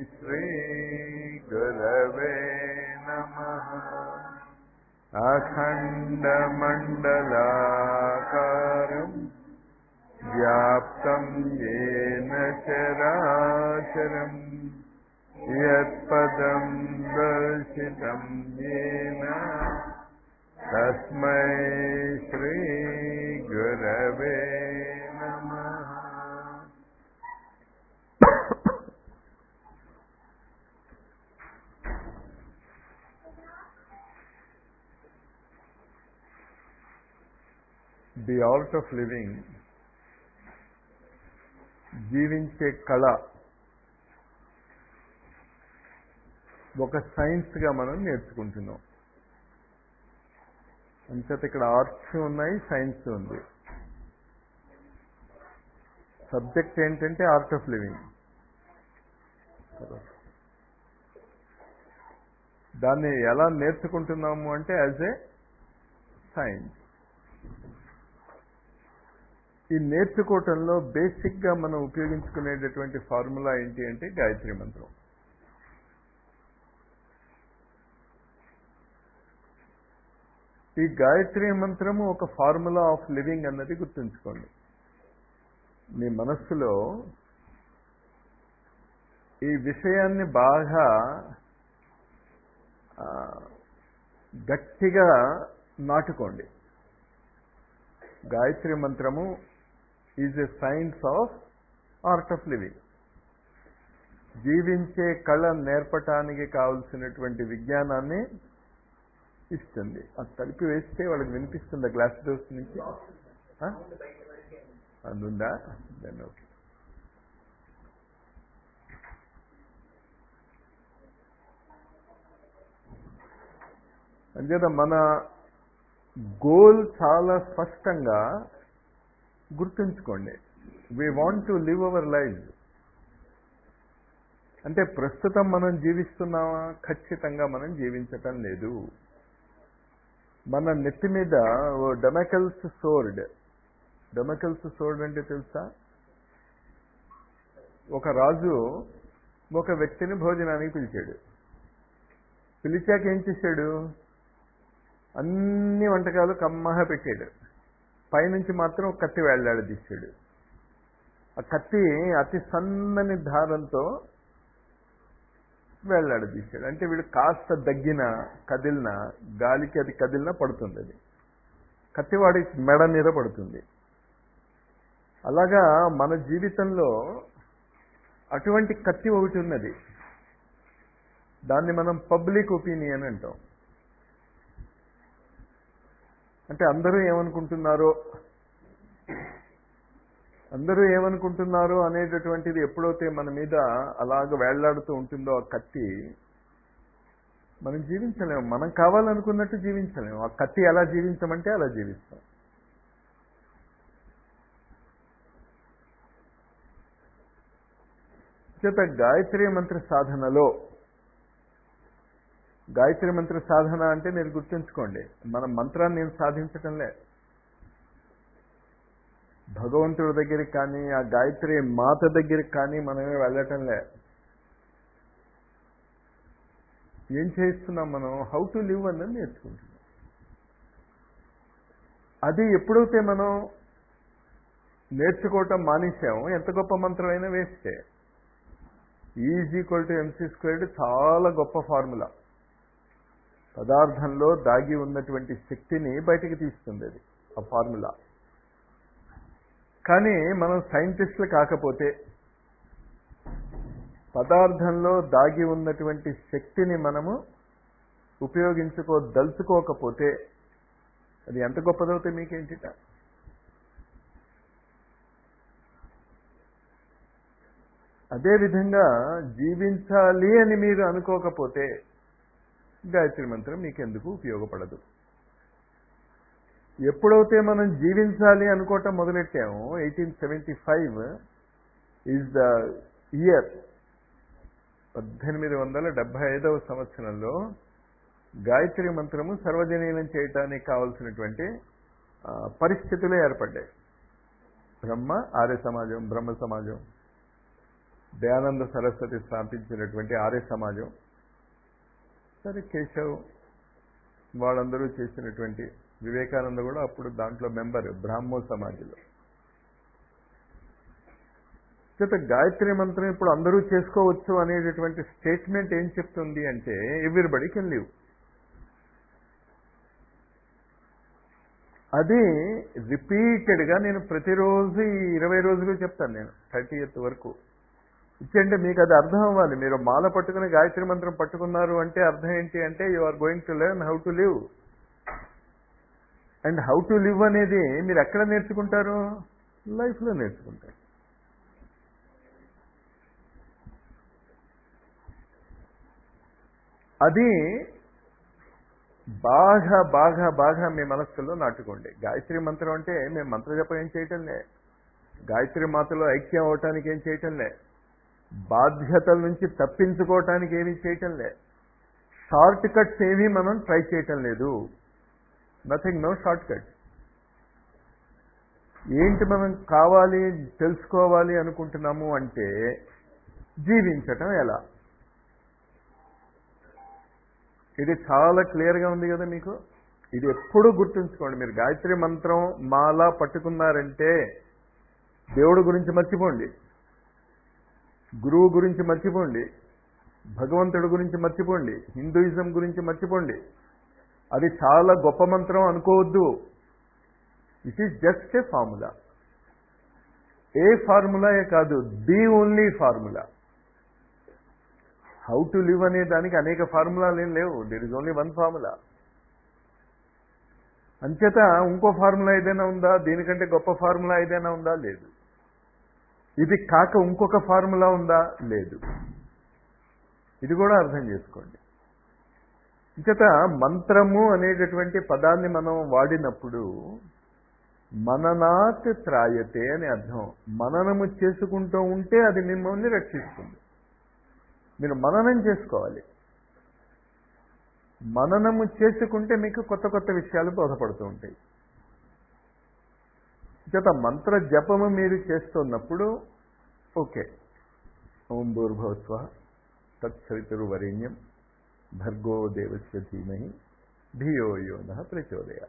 श्रीगुरवे नमः अखण्डमण्डलाकारम् व्याप्तं येन चराचरम् यत्पदं दर्शितं येन तस्मै श्रीगुरवे नमः ది ఆర్ట్ ఆఫ్ లివింగ్ జీవించే కళ ఒక సైన్స్గా మనం నేర్చుకుంటున్నాం అంచేత ఇక్కడ ఆర్ట్స్ ఉన్నాయి సైన్స్ ఉంది సబ్జెక్ట్ ఏంటంటే ఆర్ట్ ఆఫ్ లివింగ్ దాన్ని ఎలా నేర్చుకుంటున్నాము అంటే యాజ్ ఏ సైన్స్ ఈ నేర్చుకోవటంలో బేసిక్గా మనం ఉపయోగించుకునేటటువంటి ఫార్ములా ఏంటి అంటే గాయత్రి మంత్రం ఈ గాయత్రి మంత్రము ఒక ఫార్ములా ఆఫ్ లివింగ్ అన్నది గుర్తుంచుకోండి మీ మనస్సులో ఈ విషయాన్ని బాగా గట్టిగా నాటుకోండి గాయత్రి మంత్రము is a science of art of living జీవించే కళ నేర్పటానికి కావలసినటువంటి విజ్ఞానాన్ని ఇస్తుంది అది కలిపి వేస్తే వాళ్ళకి వినిపిస్తుంది గ్లాస్ డోస్ నుంచి అందుందా దెన్ ఓకే అంచేత మన గోల్ చాలా స్పష్టంగా గుర్తుంచుకోండి we want to live our life అంటే ప్రస్తుతం మనం జీవిస్తున్నామా ఖచ్చితంగా మనం జీవించటం లేదు మన నెత్తి మీద ఓ డెమకల్స్ సోర్డ్ డెమకల్స్ సోర్డ్ అంటే తెలుసా ఒక రాజు ఒక వ్యక్తిని భోజనానికి పిలిచాడు పిలిచాక ఏం చేశాడు అన్ని వంటకాలు కమ్మగా పెట్టాడు పైనుంచి మాత్రం ఒక కత్తి వేళ్లాడదీశాడు ఆ కత్తి అతి సన్నని దారంతో వేళ్లాడదీశాడు అంటే వీడు కాస్త దగ్గిన కదిలిన గాలికి అది కదిలినా పడుతుంది అది కత్తివాడి మెడ మీద పడుతుంది అలాగా మన జీవితంలో అటువంటి కత్తి ఒకటి ఉన్నది దాన్ని మనం పబ్లిక్ ఒపీనియన్ అంటాం అంటే అందరూ ఏమనుకుంటున్నారో అందరూ ఏమనుకుంటున్నారు అనేటటువంటిది ఎప్పుడైతే మన మీద అలాగ వేళ్లాడుతూ ఉంటుందో ఆ కత్తి మనం జీవించలేము మనం కావాలనుకున్నట్టు జీవించలేము ఆ కత్తి ఎలా జీవించమంటే అలా జీవిస్తాం చేత గాయత్రి మంత్ర సాధనలో గాయత్రి మంత్ర సాధన అంటే మీరు గుర్తుంచుకోండి మన మంత్రాన్ని నేను సాధించటంలే భగవంతుడి దగ్గరికి కానీ ఆ గాయత్రి మాత దగ్గరికి కానీ మనమే వెళ్ళటంలే ఏం చేస్తున్నాం మనం హౌ టు లివ్ అన్నది నేర్చుకుంటున్నాం అది ఎప్పుడైతే మనం నేర్చుకోవటం మానేసాము ఎంత గొప్ప మంత్రమైనా వేస్తే is equal to MC squared చాలా గొప్ప ఫార్ములా పదార్థంలో దాగి ఉన్నటువంటి శక్తిని బయటికి తీస్తుంది అది ఆ ఫార్ములా కానీ మనం సైంటిస్టులు కాకపోతే పదార్థంలో దాగి ఉన్నటువంటి శక్తిని మనము ఉపయోగించుకోదలుచుకోకపోతే అది ఎంత గొప్పదవుతాయి మీకేంటిట అదేవిధంగా జీవించాలి అని మీరు అనుకోకపోతే గాయత్రి మంత్రం మీకెందుకు ఉపయోగపడదు ఎప్పుడైతే మనం జీవించాలి అనుకోవటం మొదలెట్టామో eighteen seventy five is the year పద్దెనిమిది వందల డెబ్బై ఐదవ సంవత్సరంలో గాయత్రి మంత్రము సర్వజనీయం చేయటానికి కావలసినటువంటి పరిస్థితులు ఏర్పడ్డాయి బ్రహ్మ ఆర్య సమాజం బ్రహ్మ సమాజం దయానంద సరస్వతి స్థాపించినటువంటి ఆర్య సమాజం సరే కేశవ్ వాళ్ళందరూ చేసినటువంటి వివేకానంద కూడా అప్పుడు దాంట్లో మెంబర్ బ్రాహ్మో సమాజంలో చేత గాయత్రి మంత్రం ఇప్పుడు అందరూ చేసుకోవచ్చు అనేటటువంటి స్టేట్మెంట్ ఏం చెప్తుంది అంటే ఎవ్రీబడి కెన్ లివ్ అది రిపీటెడ్గా నేను ప్రతిరోజు ఈ ఇరవై రోజులు చెప్తాను నేను థర్టీ ఎయిత్ వరకు ఇచ్చంటే మీకు అది అర్థం అవ్వాలి మీరు మాల పట్టుకుని గాయత్రి మంత్రం పట్టుకున్నారు అంటే అర్థం ఏంటి అంటే you are going to learn how to live and how to live అనేది మీరు ఎక్కడ నేర్చుకుంటారు లైఫ్లో నేర్చుకుంటారు అది బాగా బాగా బాగా మీ మనస్సులో నాటుకోండి గాయత్రి మంత్రం అంటే మేము మంత్ర జపం ఏం చేయటంలే గాయత్రి మాతలో ఐక్యం అవటానికి ఏం చేయటంలే బాధ్యతల నుంచి తప్పించుకోవటానికి ఏమీ చేయటంలే షార్ట్ కట్స్ ఏమీ మనం ట్రై చేయటం లేదు నథింగ్ నో షార్ట్ కట్ ఏంటి మనం కావాలి తెలుసుకోవాలి అనుకుంటున్నాము అంటే జీవించటం ఎలా ఇది చాలా క్లియర్గా ఉంది కదా మీకు ఇది ఎప్పుడూ గుర్తుంచుకోండి మీరు గాయత్రి మంత్రం మాలా పట్టుకున్నారంటే దేవుడు గురించి మర్చిపోండి గురువు గురించి మర్చిపోండి భగవంతుడి గురించి మర్చిపోండి హిందూయిజం గురించి మర్చిపోండి అది చాలా గొప్ప మంత్రం అనుకోవద్దు it is just a formula a ఫార్ములాయే కాదు the only formula how to live అనే దానికి అనేక ఫార్ములాలు ఏం లేవు there is only one formula అంచేత ఇంకో ఫార్ములా ఏదైనా ఉందా దీనికంటే గొప్ప ఫార్ములా ఏదైనా ఉందా లేదు ఇది కాక ఇంకొక ఫార్ములా ఉందా లేదు ఇది కూడా అర్థం చేసుకోండి ఇంచేత మంత్రము అనేటటువంటి పదాన్ని మనం వాడినప్పుడు మననాత్ త్రాయతే అని అర్థం మననము చేసుకుంటూ ఉంటే అది మిమ్మల్ని రక్షిస్తుంది మీరు మననం చేసుకోవాలి మననము చేసుకుంటే మీకు కొత్త కొత్త విషయాలు బోధపడుతూ ఉంటాయి చేత మంత్ర జపము మీరు చేస్తున్నప్పుడు ఓకే ఓం భూర్భవస్వ తత్సవితురు వరేణ్యం భర్గో దేవస్య ధీమహి ధియో యోన ప్రచోదయ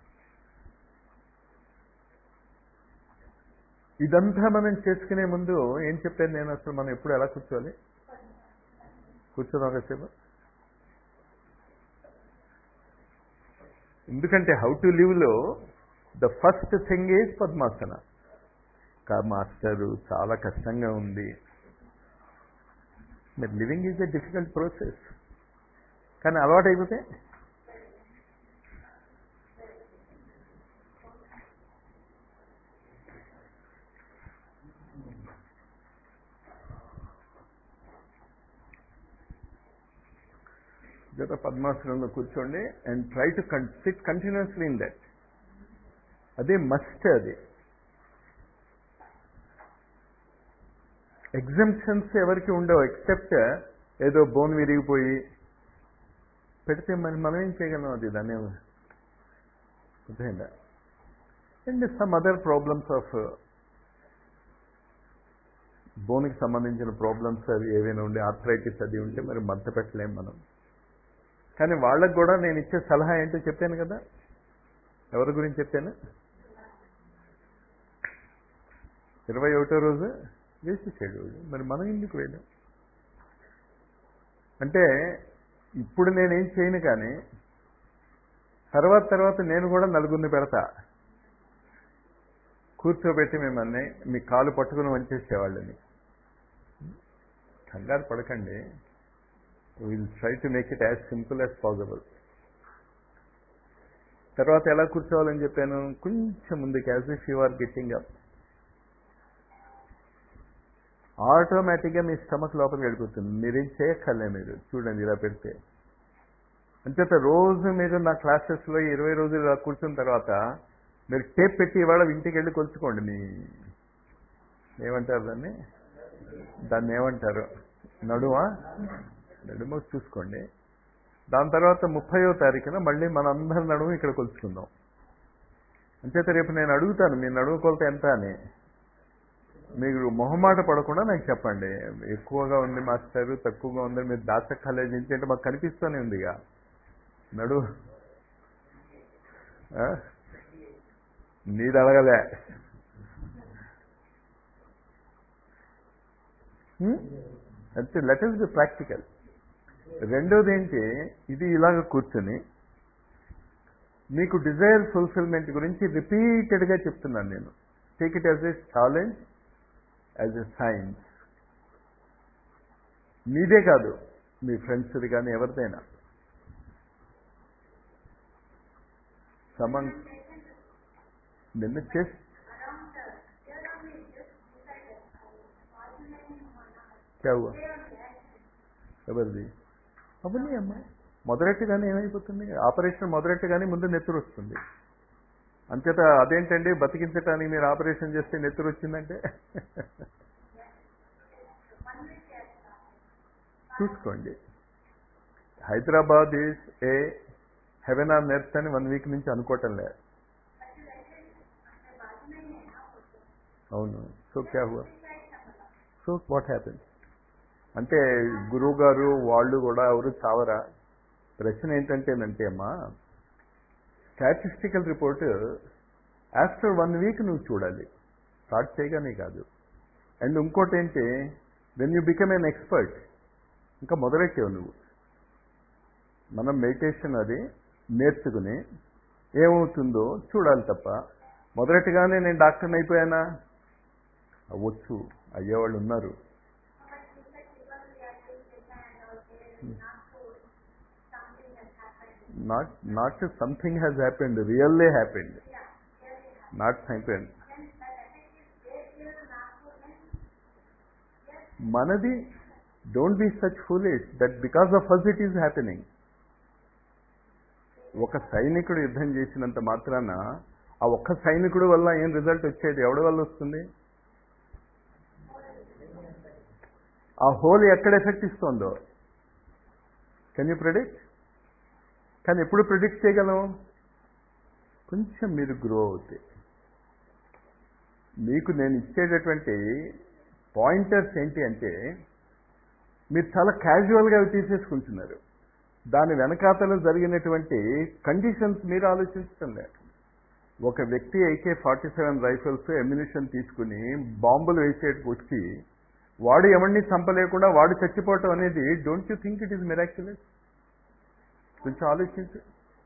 ఇదంతా మనం చేసుకునే ముందు ఏం చెప్పాను నేను అసలు మనం ఎప్పుడు ఎలా కూర్చోవాలి కూర్చోదాం కాసేపు ఎందుకంటే హౌ టు లివ్లో the first thing is padmasana master చాలా కష్టంగా ఉంది మరి living is a difficult process కానీ అలవాటు అయిపోతే జత పద్మాసనంలో కూర్చోండి and try to sit continuously in that అదే మస్ట్ అది ఎగ్జంప్షన్స్ ఎవరికి ఉండవు ఎక్సెప్ట్ ఏదో బోన్ విరిగిపోయి పెడితే మరి మనం ఏం చేయగలం అది దాన్ని అర్థమైందా and some other problems of బోన్కి సంబంధించిన ప్రాబ్లమ్స్ అవి ఏవైనా ఉండి ఆర్థరైటిస్ అది ఉంటే మరి మంత పెట్టలేం మనం కానీ వాళ్ళకు కూడా నేను ఇచ్చే సలహా ఏంటో చెప్పాను కదా ఎవరి గురించి చెప్పాను ఇరవై ఒకటో రోజు వేసేసాడు మరి మనం ఎందుకు వెళ్ళాం అంటే ఇప్పుడు నేనేం చేయను కానీ తర్వాత తర్వాత నేను కూడా నలుగురిని పెడతా కూర్చోబెట్టి మిమ్మల్ని మీ కాలు పట్టుకుని వంచేసేవాళ్ళని కంగారు పడకండి will try to make it as simple as possible తర్వాత ఎలా కూర్చోవాలని చెప్పాను కొంచెం ముందుకు as if you are getting up ఆటోమేటిక్గా మీ స్టమక్ లోపలికి వెళ్ళిపోతుంది మీరేం చేయక్కర్లే మీరు చూడండి ఇలా పెడితే అంచేత రోజు మీరు నా క్లాసెస్లో ఇరవై రోజులు ఇలా కూర్చున్న తర్వాత మీరు టేప్ పెట్టి ఇవాళ ఇంటికి వెళ్ళి కొలుచుకోండి మీ ఏమంటారు దాన్ని దాన్ని ఏమంటారు నడువా నడుమ చూసుకోండి దాని తర్వాత ముప్పయో తారీఖున మళ్ళీ మనందరి నడుము ఇక్కడ కొలుచుకుందాం అంచేత రేపు నేను అడుగుతాను మీ నడుము కొలత ఎంత అని మీరు మొహమాట పడకుండా నాకు చెప్పండి ఎక్కువగా ఉంది మాస్టర్ తక్కువగా ఉంది మీరు దాచక్కర్లేదు ఏంటంటే మాకు కనిపిస్తూనే ఉంది ఇక నడు ఆ? నీది అడగలే హ్మ్? అంటే లెట్ ఇస్ బి ప్రాక్టికల్ రెండోది ఏంటి ఇది ఇలాగ కూర్చొని మీకు డిజైర్ ఫుల్ఫిల్మెంట్ గురించి రిపీటెడ్గా చెప్తున్నాను నేను take it as a challenge as a science మీదే కాదు మీ ఫ్రెండ్స్ది కానీ ఎవరిదైనా సమన్ నిన్న చేసి క్యా హువా? ఎవరిది అవన్నీ అమ్మా మొదలెట్టుగానే ఏమైపోతుంది ఆపరేషన్ మొదలెట్టుగానే ముందు నెత్తురు వస్తుంది అంచేత అదేంటండి బతికించటానికి మీరు ఆపరేషన్ చేస్తే నెత్తురు వచ్చిందంటే చూసుకోండి Hyderabad is a heaven on earth అని వన్ వీక్ నుంచి అనుకోవటం లేదు అవును సో క్యా హువా సో వాట్ హ్యాపెన్ అంటే గురువు గారు వాళ్ళు కూడా ఎవరు చావరా ప్రశ్న ఏంటంటేనంటే అమ్మా statistical report after one week నువ్వు చూడాలి స్టార్ట్ చేయగానే కాదు అండ్ ఇంకోటి ఏంటి when you become an expert ఇంకా మొదలెట్టావు నువ్వు మనం మెడిటేషన్ అది నేర్చుకుని ఏమవుతుందో చూడాలి తప్ప మొదలెట్టుగానే నేను డాక్టర్ని అయిపోయానా అవ్వచ్చు అయ్యేవాళ్ళు ఉన్నారు not not something has happened really happened not happened మనది don't be such foolish that because of us it is happening ఒక సైనికుడు యుద్ధం చేసినంత మాత్రాన ఆ ఒక్క సైనికుడు వల్ల ఏం రిజల్ట్ వచ్చేది ఎవడి వల్ల వస్తుంది ఆ హోల్ ఎక్కడ ఎఫెక్ట్ ఇస్తుందో కెన్ యూ ప్రిడిక్ట్ కానీ ఎప్పుడు ప్రిడిక్ట్ చేయగలం కొంచెం మీరు గ్రో అవుతాయి మీకు నేను ఇచ్చేటటువంటి పాయింటర్స్ ఏంటి అంటే మీరు చాలా క్యాజువల్గా అవి తీసేసుకుంటున్నారు దాని వెనకాతలో జరిగినటువంటి కండిషన్స్ మీరు ఆలోచించడం లేదు ఒక వ్యక్తి అయితే ఫార్టీ సెవెన్ రైఫిల్స్ ఎమ్యునిషన్ తీసుకుని బాంబులు వేసేటికి వచ్చి వాడు ఎవరిని చంపలేకుండా వాడు చచ్చిపోవటం అనేది don't you think it is miraculous కొంచెం ఆలోచించు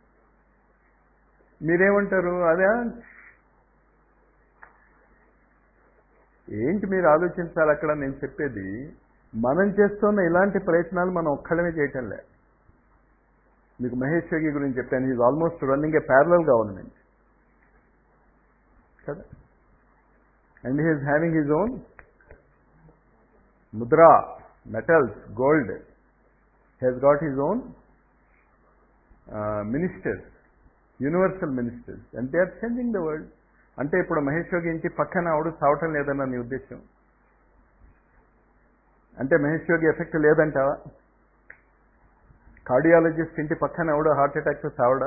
మీరేమంటారు అదే ఏంటి మీరు ఆలోచించాలి అక్కడ నేను చెప్పేది మనం చేస్తున్న ఇలాంటి ప్రయత్నాలు మనం ఒక్కడమే చేయటం లే మీకు మహేష్ యోగి గురించి చెప్పాను is almost running a parallel government కదా and he is having his own Mudra metals gold he's got his own ministers universal ministers and they are changing the world అంటే ఇప్పుడు మహేష్ యోగి ఇంటి పక్కన ఆవిడ చావటం లేదన్న నీ ఉద్దేశం అంటే మహేష్ యోగి ఎఫెక్ట్ లేదంటావా కార్డియాలజిస్ట్ ఇంటి పక్కన ఎవడో హార్ట్ అటాక్ చావడా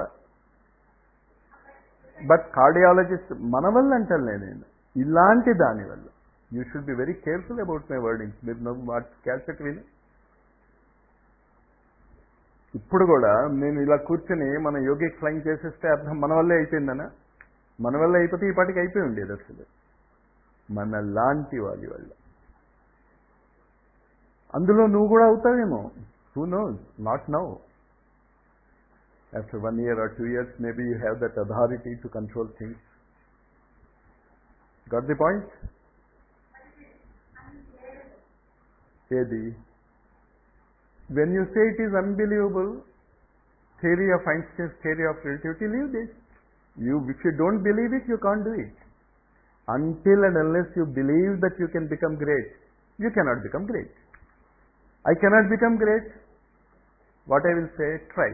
బట్ కార్డియాలజిస్ట్ మన వల్ల అంటాను నేను ఇలాంటి దాని వల్ల you should be very careful about my wordings మీరు నువ్వు వాటి క్యాసెట్ విని ఇప్పుడు కూడా నేను ఇలా కూర్చొని మన యోగి ఫ్లైంగ్ చేసేస్తే అర్థం మన వల్లే అయిపోయిందనా మన వల్ల అయిపోతే ఈ పాటికి అయిపోయి ఉండేది అసలు మన లాంటి వాళ్ళ వల్ల అందులో నువ్వు కూడా అవుతావేమో who knows not now after one year or two years maybe you have that authority to control things got the point ఏది when you say it is unbelievable theory of Einstein's theory of relativity, leave this. You, if you don't believe it, you can't do it. Until and unless you believe that you can become great, you cannot become great. I cannot become great. What I will say, try.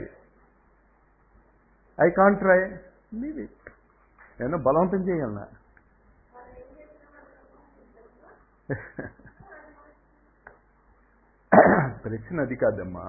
I can't try, leave it. నేను బలవంతం చేయగలనా ప్రశ్న అది కాదమ్మా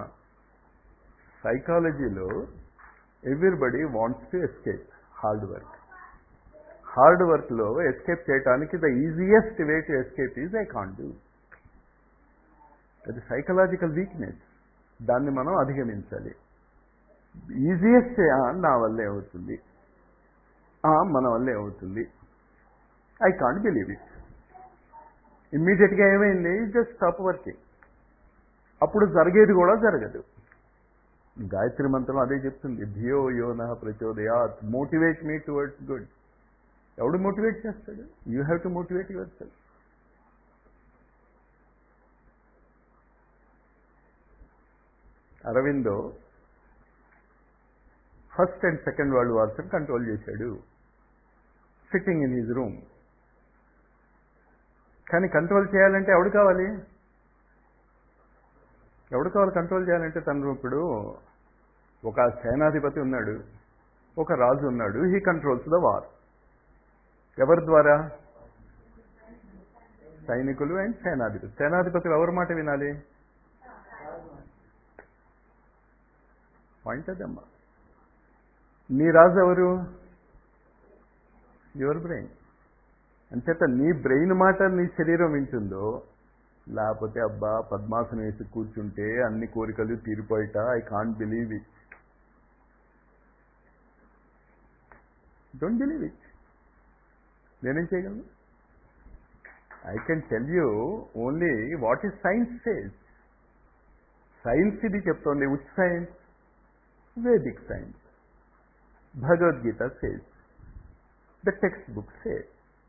సైకాలజీలో everybody wants to escape hard work hard వర్క్లో escape చేయడానికి the easiest way to escape is I can't do అది సైకలాజికల్ వీక్నెస్ దాన్ని మనం అధిగమించాలి ఈజియెస్ట్ నా వల్లే అవుతుంది మన వల్లే అవుతుంది ఐ కాంట్ బిలీవ్ ఇట్ ఇమ్మీడియట్గా ఏమైంది జస్ట్ స్టాప్ వర్కింగ్ అప్పుడు జరిగేది కూడా జరగదు గాయత్రి మంత్రం అదే చెప్తుంది ధియో యోన ప్రచోదయాత్ మోటివేట్ మీ టువర్డ్స్ గుడ్ ఎవడు మోటివేట్ చేస్తాడు you have to motivate yourself Aurobindo first and second world wars control చేశాడు సిట్టింగ్ ఇన్ హిజ్ రూమ్ కానీ కంట్రోల్ చేయాలంటే ఎవడు కావాలి ఎవడు కావాలి కంట్రోల్ చేయాలంటే తను ఇప్పుడు ఒక సేనాధిపతి ఉన్నాడు ఒక రాజు ఉన్నాడు హీ కంట్రోల్స్ ద వార్ ఎవరి ద్వారా సైనికులు అండ్ సేనాధిపతి సేనాధిపతులు ఎవరి మాట వినాలి పాయింట్ అదమ్మా నీ రాజు ఎవరు యువర్ బ్రెయిన్ అంచేత నీ బ్రెయిన్ మాట నీ శరీరం వింటుందో లేకపోతే అబ్బా పద్మాసనం వేసి కూర్చుంటే అన్ని కోరికలు తీరిపోయిట I can't believe it don't believe it నేనేం చేయగలను I can tell you only what is science says science ఇది చెప్తోంది which science Vedic science Bhagavad Gita says the textbook says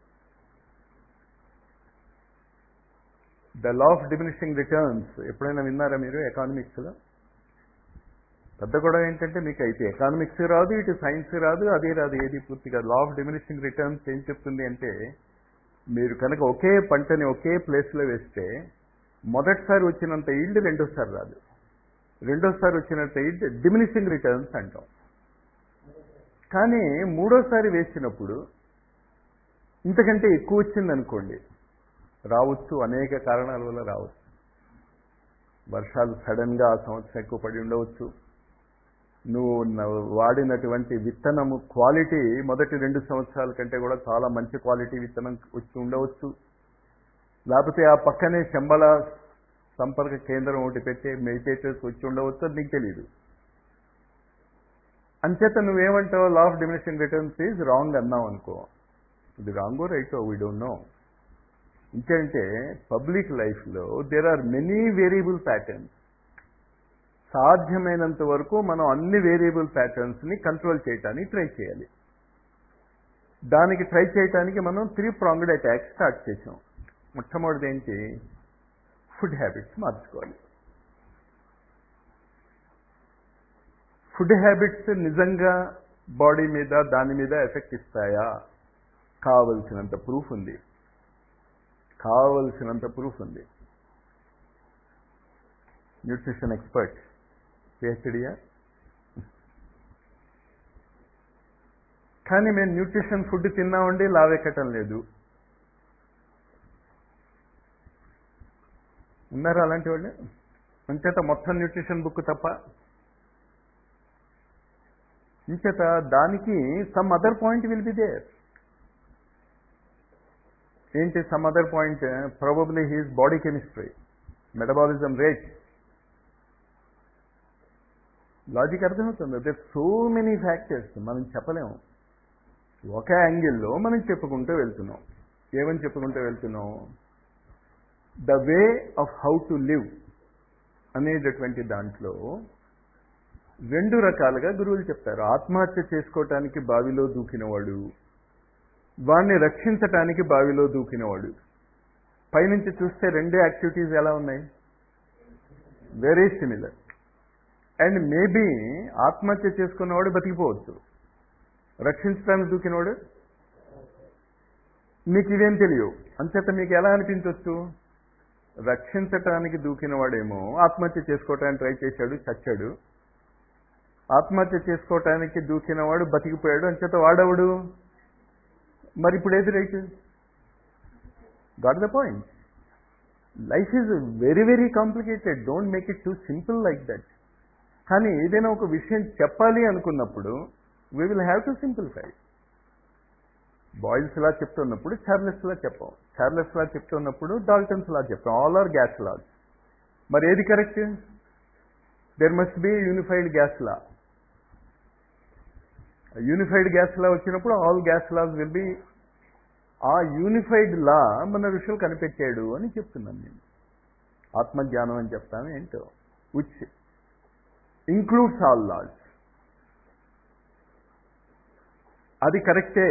the law of diminishing returns ఎప్పుడైనా విన్నారా మీరు ఎకానమిక్స్లో పెద్ద గొడవ ఏంటంటే మీకు అయితే ఎకానమిక్స్ రాదు ఇటు సైన్స్ రాదు అదే రాదు ఏది పూర్తిగా లా ఆఫ్ డిమినిషింగ్ రిటర్న్స్ ఏం చెప్తుంది అంటే మీరు కనుక ఒకే పంటని ఒకే ప్లేస్లో వేస్తే మొదటిసారి వచ్చినంత ఈల్డ్ రెండోసారి రాదు రెండోసారి వచ్చినంత ఈల్డ్ డిమినిషింగ్ రిటర్న్స్ అంటాం కానీ మూడోసారి వేసినప్పుడు ఇంతకంటే ఎక్కువ వచ్చిందనుకోండి రావచ్చు అనేక కారణాల వల్ల రావచ్చు వర్షాలు సడన్గా ఆ సంవత్సరం ఎక్కువ పడి ఉండవచ్చు నువ్వు వాడినటువంటి విత్తనము క్వాలిటీ మొదటి రెండు సంవత్సరాల కంటే కూడా చాలా మంచి క్వాలిటీ విత్తనం వచ్చి ఉండవచ్చు లేకపోతే ఆ పక్కనే శంబల సంపర్క కేంద్రం ఒకటి పెట్టే మెడిటేటర్స్ వచ్చి ఉండవచ్చు అది నీకు తెలియదు అంచేత నువ్వేమంటావు law of diminishing returns is wrong అన్నావు అనుకో ఇది రాంగో రైటో వీ డోంట్ నో ఇంకేంటే పబ్లిక్ లైఫ్లో there are many variable patterns సాధ్యమైనంత వరకు మనం అన్ని వేరియబుల్ ప్యాటర్న్స్ని కంట్రోల్ చేయడానికి ట్రై చేయాలి దానికి ట్రై చేయడానికి మనం త్రీ ప్రాంగ్డ్ అటాక్ స్టార్ట్ చేసాం మొట్టమొదటిది ఏంటి ఫుడ్ హ్యాబిట్స్ మార్చుకోవాలి ఫుడ్ హ్యాబిట్స్ నిజంగా బాడీ మీద దాని మీద ఎఫెక్ట్ ఇస్తాయా కావలసినంత ప్రూఫ్ ఉంది కావలసినంత ప్రూఫ్ ఉంది న్యూట్రిషన్ ఎక్స్పర్ట్ పిహెచ్డియా కానీ మేము న్యూట్రిషన్ ఫుడ్ తిన్నామండి లావెక్కటం లేదు ఉన్నారా అలాంటి వాళ్ళు అంచేత మొత్తం న్యూట్రిషన్ బుక్ తప్ప ఇంచేత దానికి some other point will be there ఏంటి some other point probably he's body chemistry metabolism rate logic అర్థమవుతుంది అదే సో మెనీ ఫ్యాక్టర్స్ మనం చెప్పలేము ఒక యాంగిల్లో మనం చెప్పుకుంటూ వెళ్తున్నాం ఏమని చెప్పుకుంటూ వెళ్తున్నాం the way of how to live అనేటటువంటి దాంట్లో రెండు రకాలుగా గురువులు చెప్తారు ఆత్మహత్య చేసుకోవటానికి బావిలో దూకినవాడు వాడిని రక్షించటానికి బావిలో దూకినవాడు పైనుంచి చూస్తే రెండు యాక్టివిటీస్ ఎలా ఉన్నాయి వెరీ సిమిలర్ అండ్ మేబీ ఆత్మహత్య చేసుకున్నవాడు బతికిపోవచ్చు రక్షించడానికి దూకినవాడు మీకు ఇవేం తెలియవు అంచేత మీకు ఎలా అనిపించవచ్చు రక్షించటానికి దూకినవాడేమో ఆత్మహత్య చేసుకోవటానికి ట్రై చేశాడు చచ్చాడు ఆత్మహత్య చేసుకోవటానికి దూకినవాడు బతికిపోయాడు అంచేత వాడవడు మరి ఇప్పుడు ఏది right got the point life is very very complicated don't make it too simple like that కానీ ఏదైనా ఒక విషయం చెప్పాలి అనుకున్నప్పుడు we will have to simplify Boyle's law చెప్తున్నప్పుడు చార్లెస్ లా చెప్పాం చార్లెస్ లా చెప్తున్నప్పుడు డాల్టన్స్ లా చెప్తాం ఆల్ ఆర్ గ్యాస్ లాస్ మరి ఏది correct there must be unified gas law unified gas law వచ్చినప్పుడు all gas laws will be a unified law మన ఋషులు కనిపెట్టాడు అని చెప్తున్నాను నేను ఆత్మజ్ఞానం అని చెప్తాను ఏంటో విచ్ ఇంక్లూడ్స్ ఆల్ లాస్ అది కరెక్టే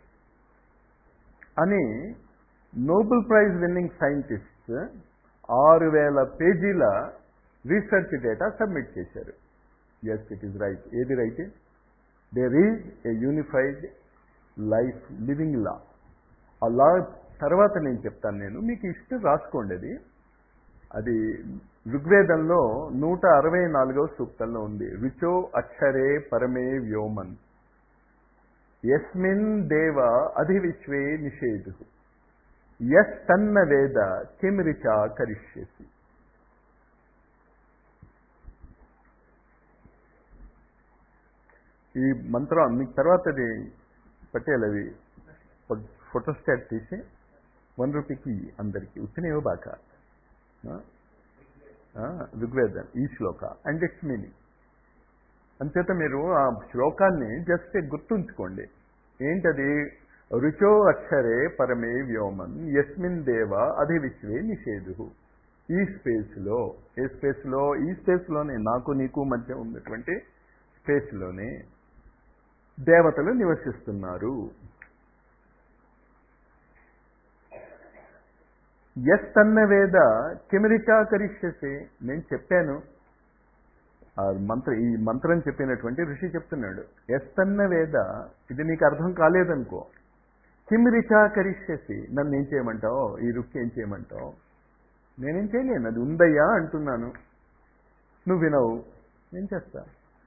అని నోబెల్ ప్రైజ్ విన్నింగ్ సైంటిస్ట్ ఆరు వేల పేజీల రీసెర్చ్ డేటా సబ్మిట్ చేశారు ఎస్ ఇట్ ఈస్ రైట్ ఏది right there is a unified life living law ఆ లా తర్వాత నేను చెప్తాను నేను మీకు ఇష్టం రాసుకోండి అది అది ఋగ్వేదంలో నూట అరవై నాలుగవ సూక్తంలో ఉంది రుచో అక్షరే పరమే వ్యోమన్ యస్మిన్ దేవ అధివిశ్వే నిషేధు యస్ తన్న వేద కిమిరిచా కరిష్యసి ఈ మంత్రం మీకు తర్వాత అది పట్టేయాలి అవి ఫోటోస్టాట్ తీసి వన్ రూపీకి అందరికీ ఉత్తినేవో బాక ఋగ్వేదం ఈ శ్లోక అండ్ ఇట్స్ మీనింగ్ అంచేత మీరు ఆ శ్లోకాన్ని జస్ట్ గుర్తుంచుకోండి ఏంటది రుచో అక్షరే పరమే వ్యోమన్ యస్మిన్ దేవ అధి విశ్వే నిషేధు ఈ స్పేస్లో ఏ స్పేస్లో ఈ స్పేస్లోనే నాకు నీకు మధ్య ఉన్నటువంటి స్పేస్లోనే దేవతలు నివసిస్తున్నారు ఎస్ తన్న వేద కిమిరిచా కరిష్యసే నేను చెప్పాను ఆ మంత్ర ఈ మంత్రం చెప్పినటువంటి ఋషి చెప్తున్నాడు ఎస్ తన్న వేద ఇది నీకు అర్థం కాలేదనుకో కిమిరిచా కరిష్యసి నన్ను ఏం చేయమంటావు ఈ రుక్కి ఏం చేయమంటావు నేనేం చేయలేను అది ఉందయ్యా అంటున్నాను నువ్వు వినవు నేను చేస్తా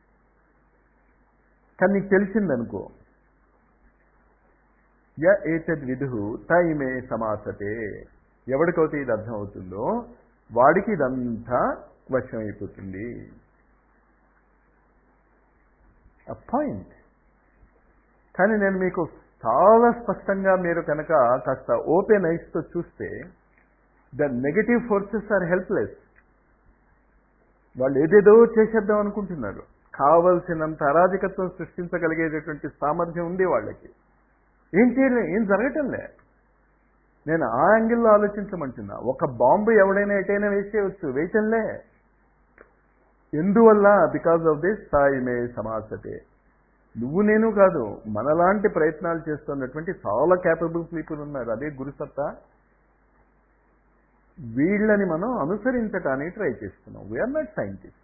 కానీ నీకు తెలిసిందనుకో య ఏతద్ విధు తైమే సమాసతే ఎవరికైతే ఇది అర్థం అవుతుందో వాడికి ఇదంతా వశం అయిపోతుంది ఆ పాయింట్ కానీ నేను మీకు చాలా స్పష్టంగా మీరు కనుక కాస్త ఓపెన్ ఐస్తో చూస్తే the negative forces are helpless వాళ్ళు ఏదేదో చేసేద్దాం అనుకుంటున్నారు కావలసినంత అరాజకత్వం సృష్టించగలిగేటటువంటి సామర్థ్యం ఉంది వాళ్ళకి ఏం చేయలే ఏం జరగటంలే నేను ఆ యాంగిల్లో ఆలోచించమంటున్నా ఒక బాంబు ఎవడైనా ఎటైనా వేసేయవచ్చు వేయటంలే ఎందువల్ల బికాజ్ ఆఫ్ దిస్ సాయిమే సమాసతే నువ్వు నేను కాదు మనలాంటి ప్రయత్నాలు చేస్తున్నటువంటి చాలా క్యాపబుల్ పీపుల్ ఉన్నారు అదే గురుసత్తా వీళ్ళని మనం అనుసరించడానికి ట్రై చేస్తున్నాం వీఆర్ నాట్ సైంటిస్ట్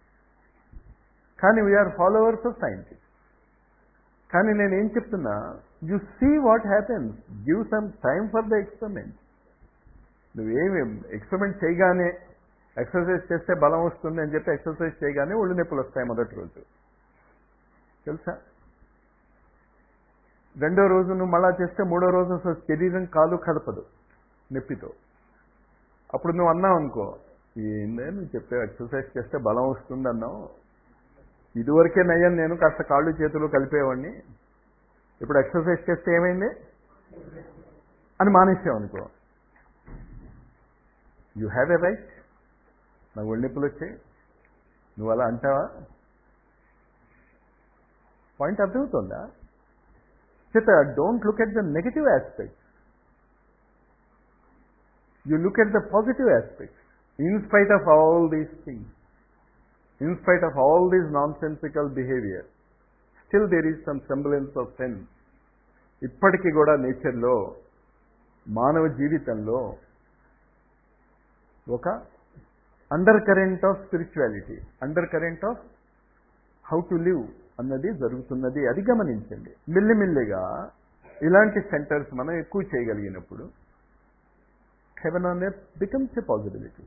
కానీ వీఆర్ ఫాలోవర్స్ ఆఫ్ సైంటిస్ట్ కానీ నేను ఏం చెప్తున్నా you see what happens give some time for the experiment నువ్వేమి ఎక్స్పెరిమెంట్ చేయగానే ఎక్సర్సైజ్ చేస్తే బలం వస్తుంది అని చెప్పి ఎక్సర్సైజ్ చేయగానే ఒళ్ళు నొప్పులు వస్తాయి మొదటి రోజు తెలుసా రెండో రోజు నువ్వు మళ్ళా చేస్తే మూడో రోజు అసలు శరీరం కాలు కదపదు నొప్పితో అప్పుడు నువ్వు అన్నావు అనుకో ఏందే నువ్వు చెప్పే ఎక్సర్సైజ్ చేస్తే బలం వస్తుంది అన్నావు ఇదివరకే నయ్యం నేను కాస్త కాళ్ళు చేతులు కలిపేవాడిని ఇప్పుడు ఎక్సర్సైజ్ చేస్తే ఏమైంది అని మానేసావు అనుకో యూ హ్యావ్ ఎ రైట్ నాకు ఒళ్ళిప్పులు వచ్చాయి నువ్వు అలా అంటావా పాయింట్ అర్థమవుతుందా చేత don't look at the negative aspects you look at the positive aspects in spite of all these things in spite of all this nonsensical behavior, still there is some semblance of sense. ఇప్పటికీ కూడా నేచర్లో మానవ జీవితంలో ఒక undercurrent of spirituality undercurrent of how to live అన్నది జరుగుతున్నది అది గమనించండి మెల్లిమెల్లిగా ఇలాంటి సెంటర్స్ మనం ఎక్కువ చేయగలిగినప్పుడు heaven on earth becomes a possibility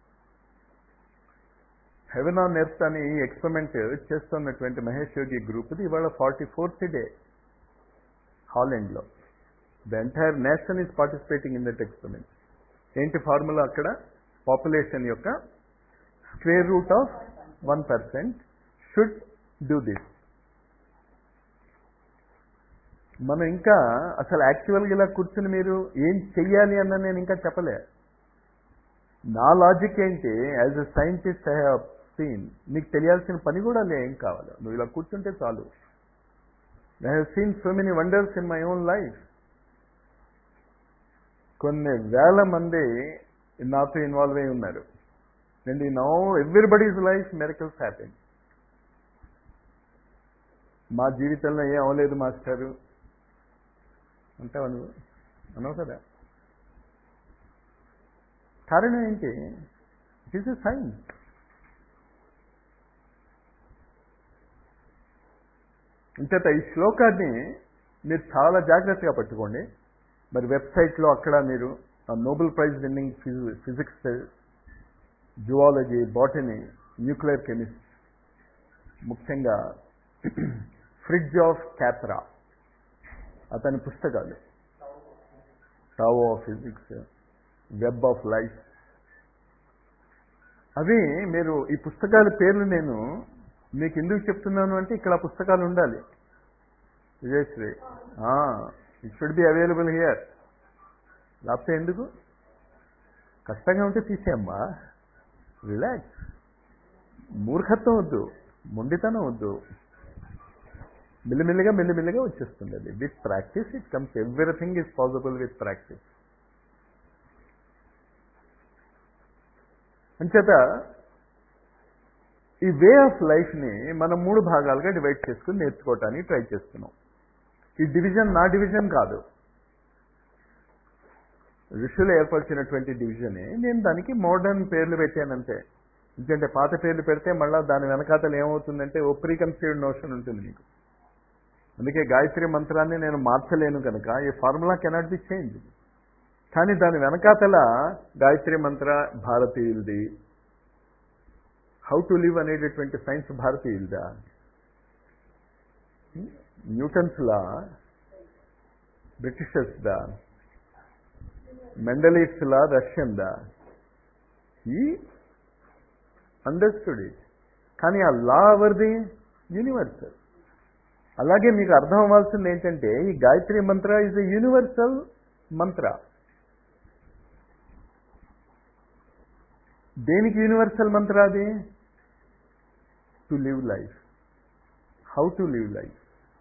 heaven on earth అని ఎక్స్పెరిమెంట్ చేస్తున్నటువంటి మహేష్ యోగి గ్రూప్ది ఇవాళ ఫార్టీ ఫోర్త్ డే హాలెండ్లో the entire nation is participating in that experiment ఏంటి ఫార్ములా అక్కడ పాపులేషన్ యొక్క square root of one percent should do this మనం ఇంకా అసలు యాక్చువల్గా ఇలా కూర్చుని మీరు ఏం చెయ్యాలి అన్న నేను ఇంకా చెప్పలే నా లాజిక్ ఏంటి as a scientist I have seen నీకు తెలియాల్సిన పని కూడా లే ఏం కావాలి నువ్వు ఇలా కూర్చుంటే చాలు I have seen so many wonders in my own life కొన్ని వేల మంది నాతో ఇన్వాల్వ్ అయి ఉన్నారు అండ్ ఈ know everybody's life miracles happen మా జీవితంలో ఏం అవ్వలేదు మాస్టారు అంటావా నువ్వు అనవు కదా కారణం ఏంటి ఇట్ ఈస్ ఎ సైన్స్ ఇంచేత ఈ శ్లోకాన్ని మీరు చాలా జాగ్రత్తగా పట్టుకోండి మరి వెబ్సైట్లో అక్కడ మీరు Nobel prize winning physics zoology botany nuclear chemist ముఖ్యంగా ఫ్రిడ్జ్ ఆఫ్ క్యాప్రా అతని పుస్తకాలు Tao of physics web of life అవి మీరు ఈ పుస్తకాల పేర్లు నేను మీకు ఎందుకు చెప్తున్నాను అంటే ఇక్కడ ఆ పుస్తకాలు ఉండాలి Vijayashri it should be available here లేకపోతే ఎందుకు కష్టంగా ఉంటే తీసేయమ్మా రిలాక్స్ మూర్ఖత్వం వద్దు మొండితనం వద్దు మెల్లిమెల్లిగా మెల్లిమెల్లిగా వచ్చేస్తుంది అది with practice it comes everything is possible with practice అంచేత ఈ వే ఆఫ్ లైఫ్ని మనం మూడు భాగాలుగా డివైడ్ చేసుకుని నేర్చుకోవటానికి ట్రై చేస్తున్నాం ఈ డివిజన్ నా డివిజన్ కాదు ఋషులు ఏర్పరిచినటువంటి డివిజనే నేను దానికి మోడర్న్ పేర్లు పెట్టానంతే ఎందుకంటే పాత పేర్లు పెడితే మళ్ళీ దాని వెనకాతలు ఏమవుతుందంటే ఓ ప్రీకన్సీవ్డ్ నోషన్ ఉంటుంది మీకు అందుకే గాయత్రి మంత్రాన్ని నేను మార్చలేను కనుక ఈ ఫార్ములా కెనాట్ బి చేంజ్ కానీ దాని వెనకాతల గాయత్రి మంత్ర భారతీయులది హౌ టు లివ్ అనేటటువంటి సైన్స్ భారతీయులదా న్యూటన్స్ లా బ్రిటిషర్స్ దా మెండలీస్ లా రష్యన్ దా ఈ అండర్స్టూడ్ ఇట్ కానీ ఆ లా ఎవరిది యూనివర్సల్ అలాగే మీకు అర్థం అవ్వాల్సింది ఏంటంటే ఈ గాయత్రి మంత్ర ఇస్ ఎ యూనివర్సల్ మంత్ర దేనికి యూనివర్సల్ మంత్ర అది to live life how to live life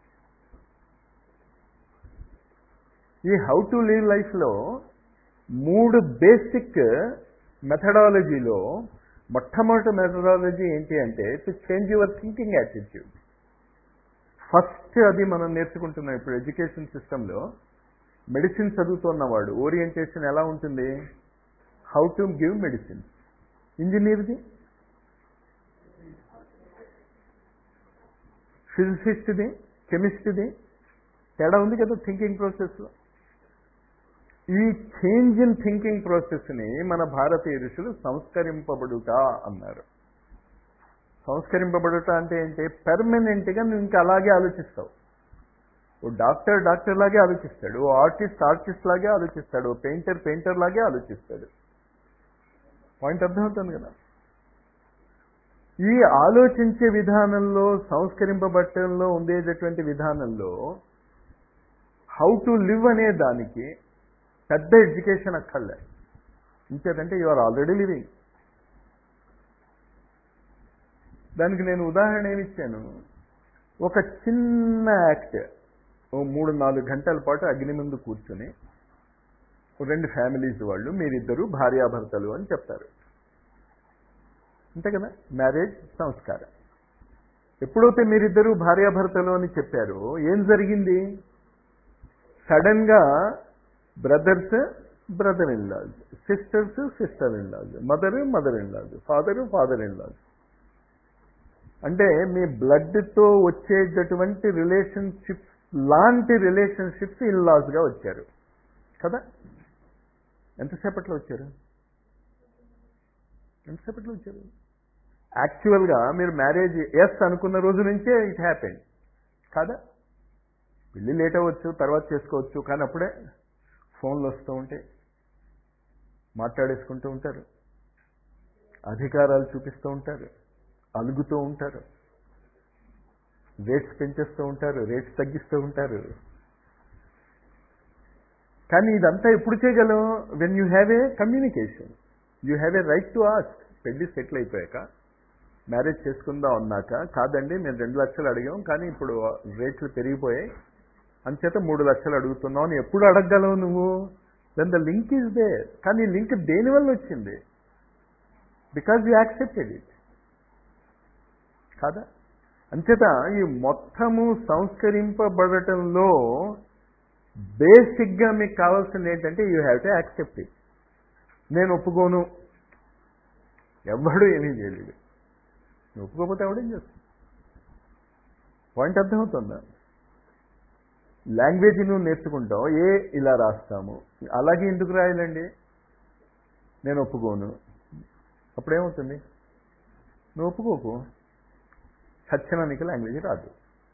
ఈ హౌ టు లివ్ లైఫ్లో మూడు బేసిక్ మెథడాలజీలో మొట్టమొదటి మెథడాలజీ ఏంటి అంటే to change your thinking attitude first అది మనం నేర్చుకుంటున్నాం ఇప్పుడు ఎడ్యుకేషన్ సిస్టంలో మెడిసిన్ చదువుతున్నవాడు ఓరియంటేషన్ ఎలా ఉంటుంది హౌ టు గివ్ మెడిసిన్ ఇంజనీర్ది ఫిజిసిస్ట్ది కెమిస్ట్ది తేడా ఉంది కదా థింకింగ్ ప్రాసెస్లో ఈ చేంజ్ ఇన్ థింకింగ్ ప్రాసెస్ని మన భారతీయ ఋషులు సంస్కరింపబడుట అన్నారు సంస్కరింపబడుట అంటే ఏంటి పెర్మనెంట్గా నువ్వు ఇంకా అలాగే ఆలోచిస్తావు ఓ డాక్టర్ డాక్టర్ లాగే ఆలోచిస్తాడు ఓ ఆర్టిస్ట్ ఆర్టిస్ట్ లాగే ఆలోచిస్తాడు ఓ పెయింటర్ పెయింటర్ లాగే ఆలోచిస్తాడు పాయింట్ అర్థమవుతుంది కదా ఈ ఆలోచించే విధానంలో సంస్కరింపబట్టంలో ఉండేటటువంటి విధానంలో హౌ టు లివ్ అనే దానికి పెద్ద ఎడ్యుకేషన్ అక్కర్లే ఇంకేదంటే యు ఆర్ ఆల్రెడీ లివింగ్ దానికి నేను ఉదాహరణ ఏమి ఇచ్చాను ఒక చిన్న యాక్ట్ ఓ మూడు నాలుగు గంటల పాటు అగ్ని ముందు కూర్చుని రెండు ఫ్యామిలీస్ వాళ్ళు మీరిద్దరు భార్యాభర్తలు అని చెప్తారు అంతే కదా మ్యారేజ్ సంస్కారం ఎప్పుడైతే మీరిద్దరూ భార్యాభర్తలు అని చెప్పారో ఏం జరిగింది సడన్ గా brothers brother in laws sisters sister in laws mother mother in laws father father in laws అంటే మీ బ్లడ్తో వచ్చేటటువంటి రిలేషన్షిప్స్ లాంటి రిలేషన్షిప్స్ ఇన్ లాస్గా వచ్చారు కదా ఎంతసేపట్లో వచ్చారు ఎంతసేపట్లో వచ్చారు యాక్చువల్గా మీరు మ్యారేజ్ ఎస్ అనుకున్న రోజు నుంచే ఇట్ హ్యాపెండ్ కాదా పెళ్ళి లేట్ అవ్వచ్చు తర్వాత చేసుకోవచ్చు కానీ అప్పుడే ఫోన్లు వస్తూ ఉంటాయి మాట్లాడేసుకుంటూ ఉంటారు అధికారాలు చూపిస్తూ ఉంటారు అలుగుతూ ఉంటారు రేట్స్ పెంచేస్తూ ఉంటారు రేట్స్ తగ్గిస్తూ ఉంటారు కానీ ఇదంతా ఎప్పుడు చేయగలం when you have a communication you have a right to ask పెళ్లి సెటిల్ అయిపోయాక మ్యారేజ్ చేసుకుందాం అన్నాక కాదండి మేము రెండు లక్షలు అడిగాం కానీ ఇప్పుడు రేట్లు పెరిగిపోయాయి అంచేత మూడు లక్షలు అడుగుతున్నావు అని ఎప్పుడు అడగగలవు నువ్వు then the link is there కానీ లింక్ దేనివల్ల వచ్చింది బికాజ్ యూ యాక్సెప్టెడ్ ఇట్ కాదా అంచేత ఈ మొత్తము సంస్కరింపబడటంలో బేసిక్గా మీకు కావాల్సింది ఏంటంటే you have to accept it నేను ఒప్పుకోను ఎవ్వడు ఏమీ చేయలేడు నువ్వు ఒప్పుకోకపోతే ఎవడేం చేస్తాడు పాయింట్ అర్థమవుతుందా లాంగ్వేజ్ నువ్వు నేర్చుకుంటావు ఏ ఇలా రాస్తాము అలాగే ఎందుకు రాయాలండి నేను ఒప్పుకోను అప్పుడేమవుతుంది నువ్వు ఒప్పుకోకు సత్యన నీకు లాంగ్వేజ్ రాదు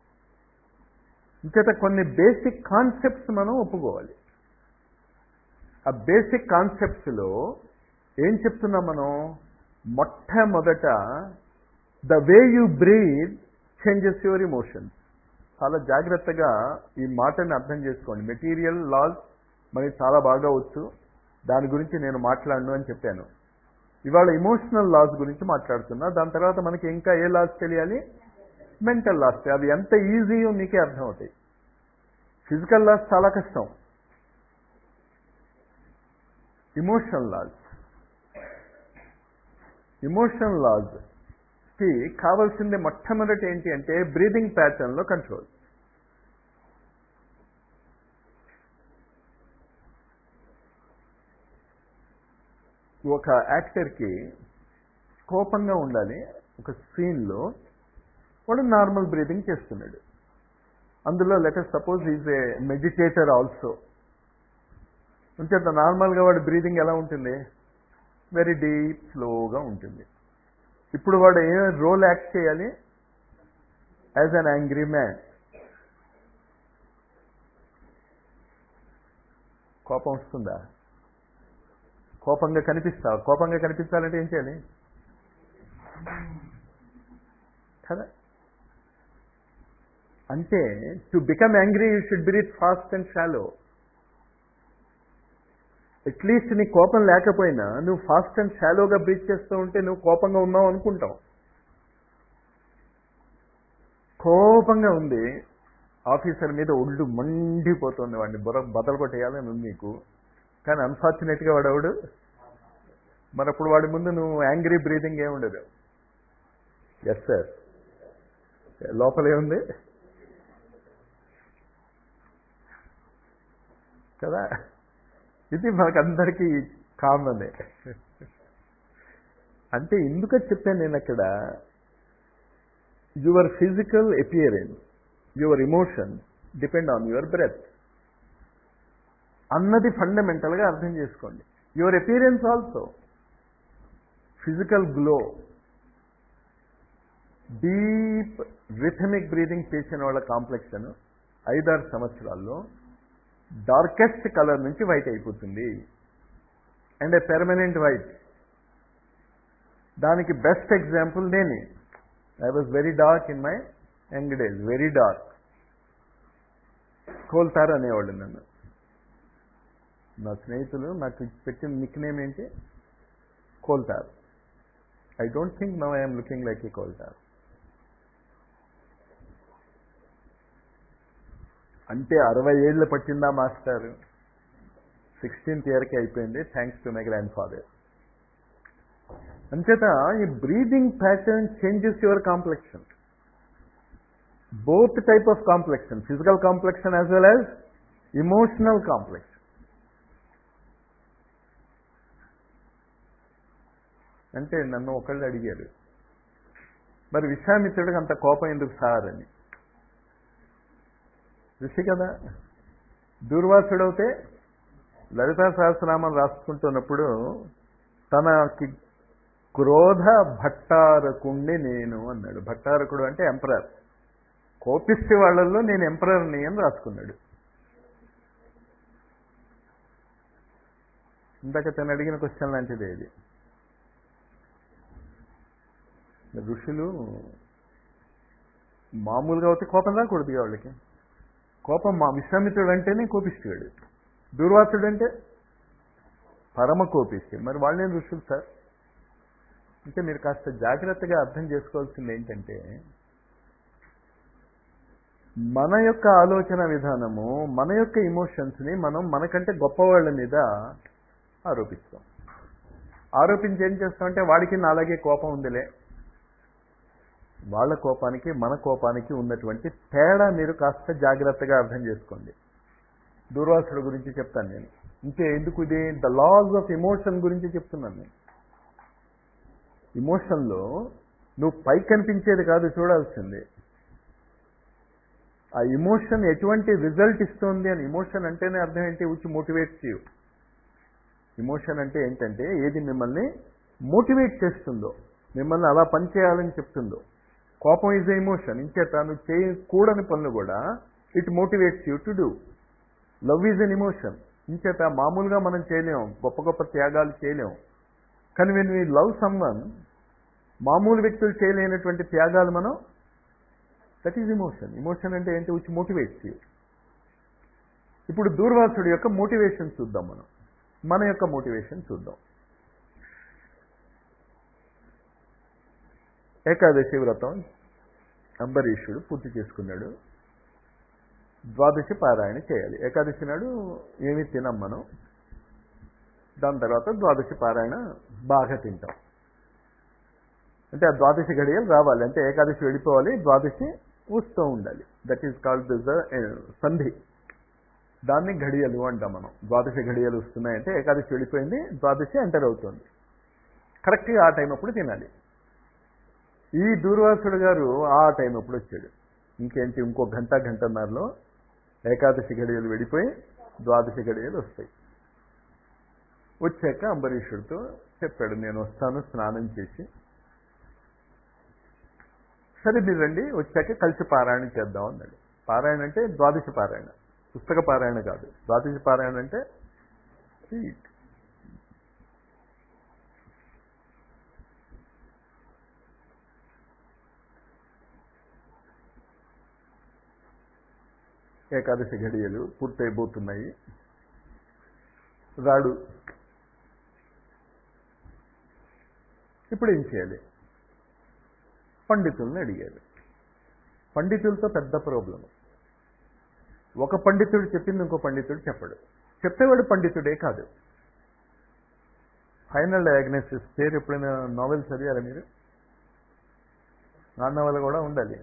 ఇంచేత కొన్ని బేసిక్ కాన్సెప్ట్స్ మనం ఒప్పుకోవాలి ఆ బేసిక్ కాన్సెప్ట్స్లో ఏం చెప్తున్నాం మనం మొట్టమొదట the way you breathe changes your emotions చాలా జాగ్రత్తగా ఈ మాటని అర్థం చేసుకోండి మెటీరియల్ లాస్ మనకి చాలా బాగా వచ్చు దాని గురించి నేను మాట్లాడను అని చెప్పాను ఇవాళ ఇమోషనల్ లాస్ గురించి మాట్లాడుతున్నా దాని తర్వాత మనకి ఇంకా ఏ లాస్ తెలియాలి మెంటల్ లాస్ అది ఎంత ఈజీయో మీకే అర్థమవుతాయి ఫిజికల్ లాస్ చాలా కష్టం ఇమోషనల్ లాస్ ఇమోషనల్ లాస్ కి కావాల్సింది మొట్టమొదటి ఏంటి అంటే బ్రీదింగ్ ప్యాటర్న్లో కంట్రోల్ ఒక యాక్టర్కి కోపంగా ఉండాలి ఒక సీన్లో వాడు నార్మల్ బ్రీదింగ్ చేస్తున్నాడు అందులో later suppose is a meditator also ఉంచేత నార్మల్గా వాడు బ్రీదింగ్ ఎలా ఉంటుంది వెరీ డీప్ స్లోగా ఉంటుంది ఇప్పుడు వాడు ఏ రోల్ యాక్ట్ చేయాలి యాజ్ అన్ యాంగ్రీ మ్యాన్ కోపం వస్తుందా కోపంగా కనిపిస్తావు కోపంగా కనిపించాలంటే ఏం చేయాలి కదా అంటే to become angry you should breathe fast and shallow at least నీ కోపం లేకపోయినా నువ్వు ఫాస్ట్ అండ్ షాలోగా బ్రీత్ చేస్తూ ఉంటే నువ్వు కోపంగా ఉన్నావు అనుకుంటావు కోపంగా ఉంది ఆఫీసర్ మీద ఒళ్ళు మండిపోతుంది వాడిని బుర్ర బదలు కొట్టేయాలని ఉంది నీకు కానీ అన్ఫార్చునేట్గా వాడు ఎవడు మరి అప్పుడు వాడి ముందు నువ్వు యాంగ్రీ బ్రీతింగ్ ఏముండదు ఎస్ సార్ లోపల ఏముంది కదా ఇది మనకందరికీ కామనే అంటే ఎందుకు చెప్పాను నేను అక్కడ your physical appearance your emotion depend on your breath అన్నది ఫండమెంటల్గా అర్థం చేసుకోండి your appearance also physical glow deep rhythmic breathing చేసిన వాళ్ళ కాంప్లెక్షన్ ఐదారు సంవత్సరాల్లో డార్కెస్ట్ కలర్ నుంచి వైట్ అయిపోతుంది అండ్ ఏ పెర్మనెంట్ వైట్ దానికి బెస్ట్ ఎగ్జాంపుల్ నేనే I was very dark in my young days very dark coal tar అనేవాళ్ళు నన్ను నా స్నేహితులు నాకు పెట్టిన నిక్ నేమ్ ఏంటి coal tar I don't think now I'm looking like a coal tar అంటే అరవై ఏళ్ళు పట్టిందా మాస్టర్ సిక్స్టీన్త్ ఇయర్కి అయిపోయింది thanks to my grandfather అంచేత ఈ breathing pattern changes your complexion both type of complexion physical complexion as well as emotional complexion అంటే నన్ను ఒకళ్ళు అడిగారు మరి విశ్వామిత్రుడికి అంత కోపం ఎందుకు సార్ అని ఋషి కదా దూర్వాసుడవుతే లలితా సహస్రనామం రాసుకుంటున్నప్పుడు తనకి క్రోధ భట్టారకుండి నేను అన్నాడు భట్టారకుడు అంటే ఎంపరర్ కోపిస్తే వాళ్ళల్లో నేను ఎంపరర్ని అని రాసుకున్నాడు ఇందాక తను అడిగిన క్వశ్చన్ లాంటిదే ఇది ఋషులు మామూలుగా అయితే కోపం రాకూడదు వాళ్ళకి కోపం మా విశ్వామిత్రుడు అంటేనే కోపిస్తాడు దూర్వాసుడు అంటే పరమ కోపిస్తే మరి వాళ్ళేం ఋషులు సార్ అంటే మీరు కాస్త జాగ్రత్తగా అర్థం చేసుకోవాల్సింది ఏంటంటే మన యొక్క ఆలోచన విధానము మన యొక్క ఇమోషన్స్ని మనం మనకంటే గొప్పవాళ్ళ మీద ఆరోపిస్తాం ఆరోపించి ఏం చేస్తామంటే వాడికి నాలాగే కోపం ఉందిలే వాళ్ళ కోపానికి మన కోపానికి ఉన్నటువంటి తేడా మీరు కాస్త జాగ్రత్తగా అర్థం చేసుకోండి దూర్వాసుడు గురించి చెప్తాను నేను ఇంకే ఎందుకు ఇది ద లాస్ ఆఫ్ ఎమోషన్ గురించి చెప్తున్నాను నేను ఇమోషన్లో నువ్వు పై కనిపించేది కాదు చూడాల్సింది ఆ ఇమోషన్ ఎటువంటి రిజల్ట్ ఇస్తుంది అని ఇమోషన్ అంటేనే అర్థం ఏంటి విచ్ మోటివేట్స్ యూ ఇమోషన్ అంటే ఏంటంటే ఏది మిమ్మల్ని మోటివేట్ చేస్తుందో మిమ్మల్ని అలా పనిచేయాలని చెప్తుందో కోపం ఈజ్ ఎ ఇమోషన్ ఇంచేత నువ్వు చేయకూడని పనులు కూడా it motivates you to do love is an emotion ఇంచేత మామూలుగా మనం చేయలేం గొప్ప గొప్ప త్యాగాలు చేయలేం కానీ వెన్ వీ లవ్ సమ్వన్ మామూలు వ్యక్తులు చేయలేనటువంటి త్యాగాలు మనం దట్ ఈజ్ ఇమోషన్ ఇమోషన్ అంటే ఏంటి విచ్ మోటివేట్స్ యూ ఇప్పుడు దూర్వాసుడి యొక్క మోటివేషన్ చూద్దాం మనం మన యొక్క మోటివేషన్ చూద్దాం ఏకాదశి వ్రతం అంబరీషుడు పూర్తి చేసుకున్నాడు ద్వాదశి పారాయణ చేయాలి ఏకాదశి నాడు ఏమీ తినం మనం దాని తర్వాత ద్వాదశి పారాయణ బాగా తింటాం అంటే ఆ ద్వాదశి గడియలు రావాలి అంటే ఏకాదశి వెళ్ళిపోవాలి ద్వాదశి వస్తూ ఉండాలి దట్ ఈస్ కాల్డ్ ద సంధి దాన్ని ఘడియలు అంటాం మనం ద్వాదశి ఘడియలు వస్తున్నాయంటే ఏకాదశి వెళ్ళిపోయింది ద్వాదశి ఎంటర్ అవుతుంది కరెక్ట్గా ఆ టైం అప్పుడు తినాలి ఈ దూర్వాసుడు గారు ఆ టైం అప్పుడు వచ్చాడు ఇంకేంటి ఇంకో గంట గంటన్నరలో ఏకాదశి గడియలు వెళ్ళిపోయి ద్వాదశి గడియలు వస్తాయి వచ్చాక అంబరీషుడితో చెప్పాడు నేను వస్తాను స్నానం చేసి సరే మీరు రండి వచ్చాక కలిసి పారాయణ చేద్దాం అన్నాడు పారాయణ అంటే ద్వాదశి పారాయణ పుస్తక పారాయణ కాదు ద్వాదశి పారాయణ అంటే స్వీట్ ఏకాదశి ఘడియలు పూర్తయిపోతున్నాయి రాడు ఇప్పుడు ఏం చేయాలి పండితుల్ని అడిగారు పండితులతో పెద్ద ప్రాబ్లం ఒక పండితుడు చెప్పింది ఇంకో పండితుడు చెప్పడు చెప్పేవాడు పండితుడే కాదు ఫైనల్ డయాగ్నోసిస్ పేరు ఎప్పుడైనా నావెల్ చదివారా మీరు నా నవల కూడా ఉండాలి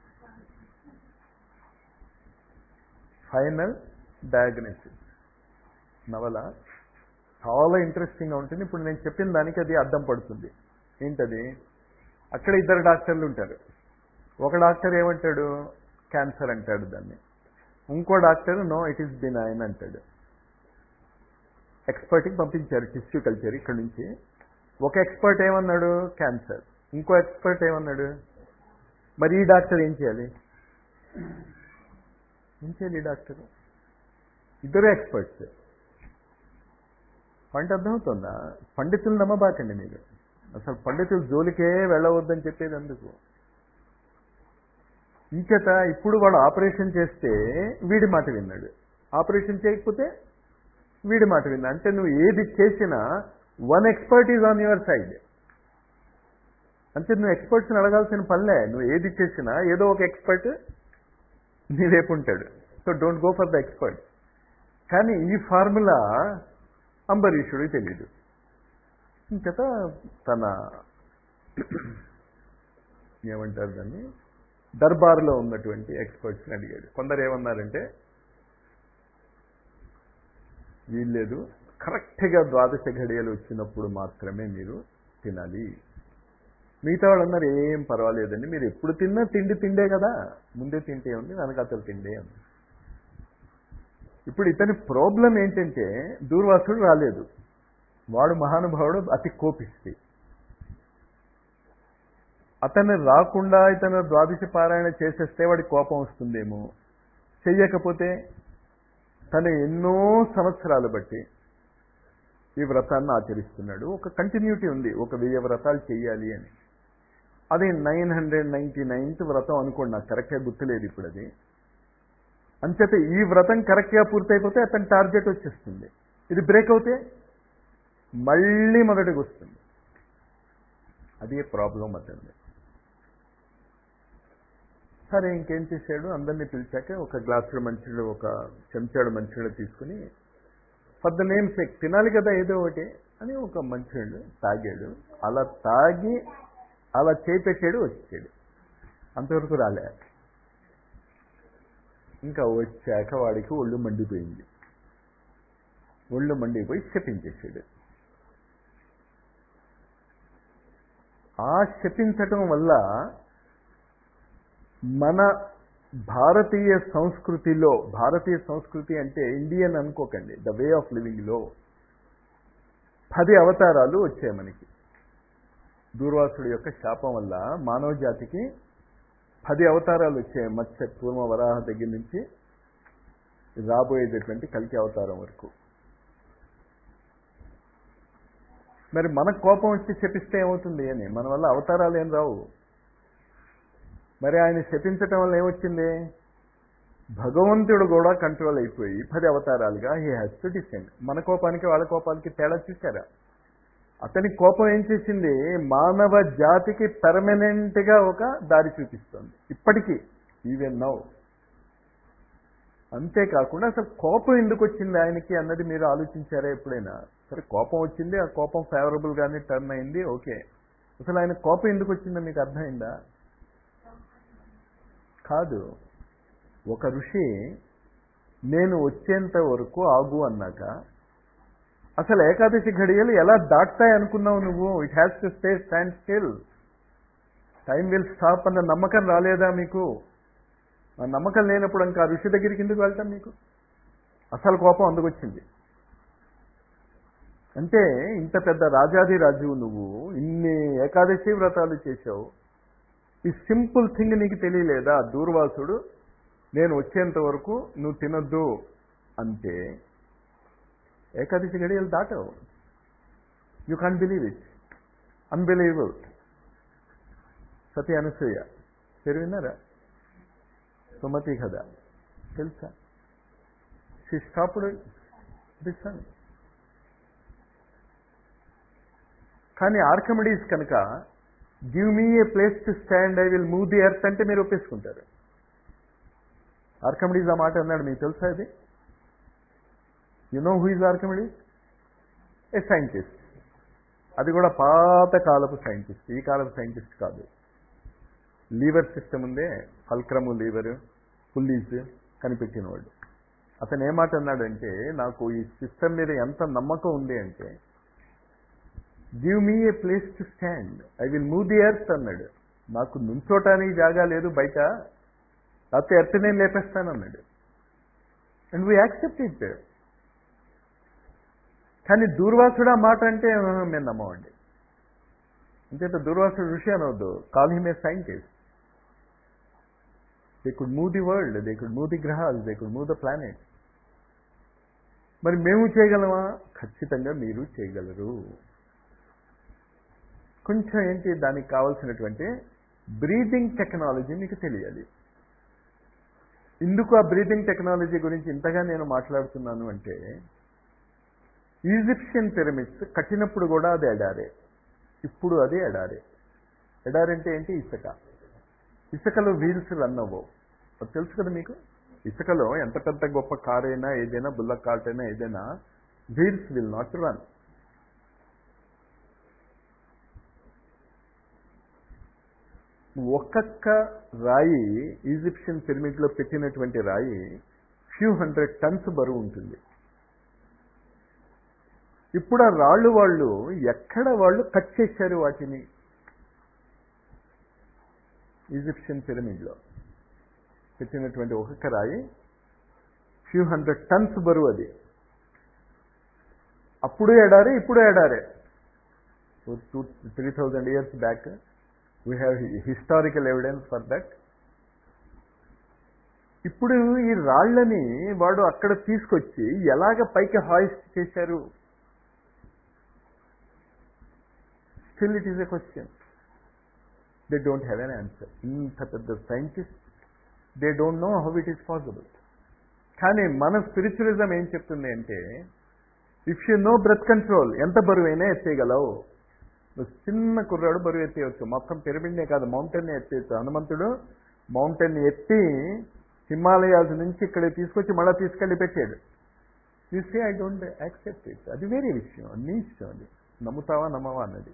ఫైనల్ డయాగ్నోసిస్ నవల చాలా ఇంట్రెస్టింగ్గా ఉంటుంది ఇప్పుడు నేను చెప్పిన దానికి అది అర్థం పడుతుంది ఏంటది అక్కడ ఇద్దరు డాక్టర్లు ఉంటారు ఒక డాక్టర్ ఏమంటాడు క్యాన్సర్ అంటాడు దాన్ని ఇంకో doctor no it is benign అంటాడు ఎక్స్పర్ట్కి పంపించారు టిష్యూ కల్చర్ ఇక్కడ నుంచి ఒక ఎక్స్పర్ట్ ఏమన్నాడు క్యాన్సర్ ఇంకో ఎక్స్పర్ట్ ఏమన్నాడు మరి ఈ డాక్టర్ ఏం చేయాలి ఏం చేయాలి ఈ డాక్టర్ ఇద్దరు ఎక్స్పర్ట్స్ పాయింట్ అర్థమవుతుందా పండితులు నమ్మబాకండి మీరు అసలు పండితులు జోలికే వెళ్ళవద్దని చెప్పేది అందుకు ఇంచేత ఇప్పుడు వాడు ఆపరేషన్ చేస్తే వీడి మాట విన్నాడు ఆపరేషన్ చేయకపోతే వీడి మాట విన్నా అంటే నువ్వు ఏది చేసినా one expert is on your side అంటే నువ్వు ఎక్స్పర్ట్స్ని అడగాల్సిన పనిలే నువ్వు ఏది చేసినా ఏదో ఒక ఎక్స్పర్ట్ నీ వైపు ఉంటాడు so don't go for the expert కానీ ఈ ఫార్ములా అంబరీషుడికి తెలియదు ఇంకత తన ఏమంటారు దాన్ని దర్బార్లో ఉన్నటువంటి ఎక్స్పర్ట్స్ని అడిగాడు కొందరు ఏమన్నారంటే వీల్లేదు కరెక్ట్గా ద్వాదశ ఘడియలు వచ్చినప్పుడు మాత్రమే మీరు తినాలి మిగతా వాళ్ళు అన్నారు ఏం పర్వాలేదండి మీరు ఎప్పుడు తిన్నా తిండి తిండే కదా ముందే తింటే ఉంది వెనకాతలు తిండే ఉంది ఇప్పుడు ఇతని ప్రాబ్లం ఏంటంటే దూర్వాసుడు రాలేదు వాడు మహానుభావుడు అతి కోపిస్తే అతను రాకుండా ఇతను ద్వాదశి పారాయణ చేసేస్తే వాడి కోపం వస్తుందేమో చెయ్యకపోతే తను ఎన్నో సంవత్సరాలు బట్టి ఈ వ్రతాన్ని ఆచరిస్తున్నాడు ఒక కంటిన్యూటీ ఉంది ఒక వెయ్యి వ్రతాలు చెయ్యాలి అని అది నైన్ హండ్రెడ్ నైంటీ నైన్త్ వ్రతం అనుకోండి నాకు కరెక్ట్గా గుర్తులేదు ఇప్పుడు అది అంచేత ఈ వ్రతం కరెక్ట్గా పూర్తయిపోతే అతని టార్గెట్ వచ్చేస్తుంది ఇది బ్రేక్ అవుతే మళ్ళీ మొదటికి వస్తుంది అది ప్రాబ్లం అతన్ని సరే ఇంకేం చేశాడు అందరినీ పిలిచాక ఒక గ్లాసుడు మంచిడు ఒక చెంచాడు మంచిడు తీసుకుని ఫర్ ద నేమ్ సేక్ తినాలి కదా ఏదో ఒకటి అని ఒక మంచిడు తాగాడు అలా తాగి అలా చేపెట్టాడు వచ్చాడు అంతవరకు రాలే ఇంకా వచ్చాక వాడికి ఒళ్ళు మండిపోయింది ఒళ్ళు మండిపోయి శపించేసాడు ఆ శపించటం వల్ల మన భారతీయ సంస్కృతిలో భారతీయ సంస్కృతి అంటే ఇండియన్ అనుకోకండి ద వే ఆఫ్ లివింగ్లో పది అవతారాలు వచ్చాయి మనకి దూర్వాసుడి యొక్క శాపం వల్ల మానవ జాతికి పది అవతారాలు వచ్చాయి మత్స్య పూర్వ వరాహ దగ్గర నుంచి రాబోయేటటువంటి కలికి అవతారం వరకు మరి మనకు కోపం వచ్చి శపిస్తే ఏమవుతుంది అని మన వల్ల అవతారాలు ఏం రావు మరి ఆయన శపించటం వల్ల ఏమొచ్చింది భగవంతుడు కూడా కంట్రోల్ అయిపోయి పది అవతారాలుగా హీ హ్యాస్ టు డిసెండ్ మన కోపానికి వాళ్ళ కోపానికి తేడా చూసారా అతని కోపం ఏం చేసింది మానవ జాతికి పెర్మనెంట్గా ఒక దారి చూపిస్తుంది ఇప్పటికీ ఈవెన్ నౌ అంతేకాకుండా అసలు కోపం ఎందుకు వచ్చింది ఆయనకి అన్నది మీరు ఆలోచించారా ఎప్పుడైనా సరే కోపం వచ్చింది ఆ కోపం ఫేవరబుల్గానే టర్న్ అయింది ఓకే అసలు ఆయన కోపం ఎందుకు వచ్చిందో మీకు అర్థమైందా కాదు ఒక ఋషి నేను వచ్చేంత వరకు ఆగు అన్నాక అసలు ఏకాదశి ఘడియలు ఎలా దాటుతాయి అనుకున్నావు నువ్వు it has to stay stand still time will stop అన్న నమ్మకం రాలేదా మీకు ఆ నమ్మకం లేనప్పుడు ఇంకా ఋషి దగ్గరికి ఎందుకు వెళ్తాం మీకు అసలు కోపం అందుకొచ్చింది అంటే ఇంత పెద్ద రాజాది రాజు నువ్వు ఇన్ని ఏకాదశి వ్రతాలు చేశావు ఈ సింపుల్ థింగ్ నీకు తెలియలేదా దూర్వాసుడు నేను వచ్చేంత వరకు నువ్వు తినొద్దు అంటే ఏకాదశి గడియలు దాటవు you can believe it unbelievable Sati Anasuya పేరు విన్నారా సుమతి కదా తెలుసా షీ స్టాప్డ్ దిస్ సన్ కానీ ఆర్కమిడీస్ కనుక give me a place to stand I will move the earth అంటే మీరు ఒప్పేసుకుంటారు ఆర్కమిడీస్ ఆ మాట అన్నాడు మీకు తెలుసా అది you know who is Archimedes a scientist అది కూడా పాత కాలపు సైంటిస్ట్ ఈ కాలపు సైంటిస్ట్ కాదు లీవర్ సిస్టమ్ ఉందే ఫల్క్రము లీవర్ పుల్లీస్ కనిపెట్టినవాడు అతను ఏమాట అన్నాడంటే నాకు ఈ సిస్టమ్ మీద ఎంత నమ్మకం ఉంది అంటే give me a place to stand I will move the earth అన్నాడు నాకు నుంచోటానికి జాగా లేదు బయట లేకపోతే ఎర్త్ నేను లేపేస్తాను అన్నాడు అండ్ వీ యాక్సెప్ట్ ఇట్ కానీ దూర్వాసుడు ఆ మాట అంటే మేము నమ్మమండి అంచేత దూర్వాసుడు ఋషి అనవద్దు call him a scientist they could move the world they could move the గ్రహాలు they could move the planet మరి మేము చేయగలమా ఖచ్చితంగా మీరు చేయగలరు కొంచెం ఏంటి దానికి కావాల్సినటువంటి బ్రీతింగ్ టెక్నాలజీ మీకు తెలియాలి ఎందుకు ఆ బ్రీతింగ్ టెక్నాలజీ గురించి ఇంతగా నేను మాట్లాడుతున్నాను అంటే ఈజిప్షియన్ పిరమిడ్స్ కట్టినప్పుడు కూడా అది ఎడారే ఇప్పుడు అది ఎడారే ఎడారంటే ఏంటి ఇసుక ఇసుకలో వీల్స్ రన్ అవ్వవు అది తెలుసు కదా మీకు ఇసుకలో ఎంత పెద్ద గొప్ప కార్ అయినా ఏదైనా బుల్లక్ కార్ట్ అయినా ఏదైనా వీల్స్ విల్ నాట్ రన్ ఒక్కొక్క రాయి ఈజిప్షియన్ పిరమిడ్లో పెట్టినటువంటి రాయి ఫ్యూ హండ్రెడ్ టన్స్ బరువు ఉంటుంది ఇప్పుడు ఆ రాళ్ళు వాళ్ళు ఎక్కడ వాళ్ళు కట్ చేశారు వాటిని ఈజిప్షియన్ పిరమిడ్లో పెట్టినటువంటి ఒక్కొక్క రాయి ఫ్యూ హండ్రెడ్ టన్స్ బరువు అది అప్పుడు ఎడారే ఇప్పుడు ఎడారే two three thousand years back we have historical evidence for that ఇప్పుడు ఈ రాళ్ళని వాడు అక్కడ తీసుకొచ్చి ఎలాగ పైకి హాయిస్ట్ చేశారు still it is a question they don't have an answer ఇంత పెద్ద scientist they don't know how it is possible కానీ మన స్పిరిచువలిజం ఏం చెప్తుంది అంటే if you know breath control ఎంత బరువైనా ఎత్తేయగలవు నువ్వు చిన్న కుర్రాడు బరువు ఎత్తేయచ్చు మొత్తం పిరమిడ్నే కాదు మౌంటైన్ ఎత్తేయచ్చు హనుమంతుడు మౌంటైన్ ఎత్తి హిమాలయాస్ నుంచి ఇక్కడ తీసుకొచ్చి మళ్ళీ తీసుకెళ్ళి పెట్టాడు you say I don't accept it అది వేరే విషయం నీ ఇష్టం అది నమ్ముతావా నమ్మవా అన్నది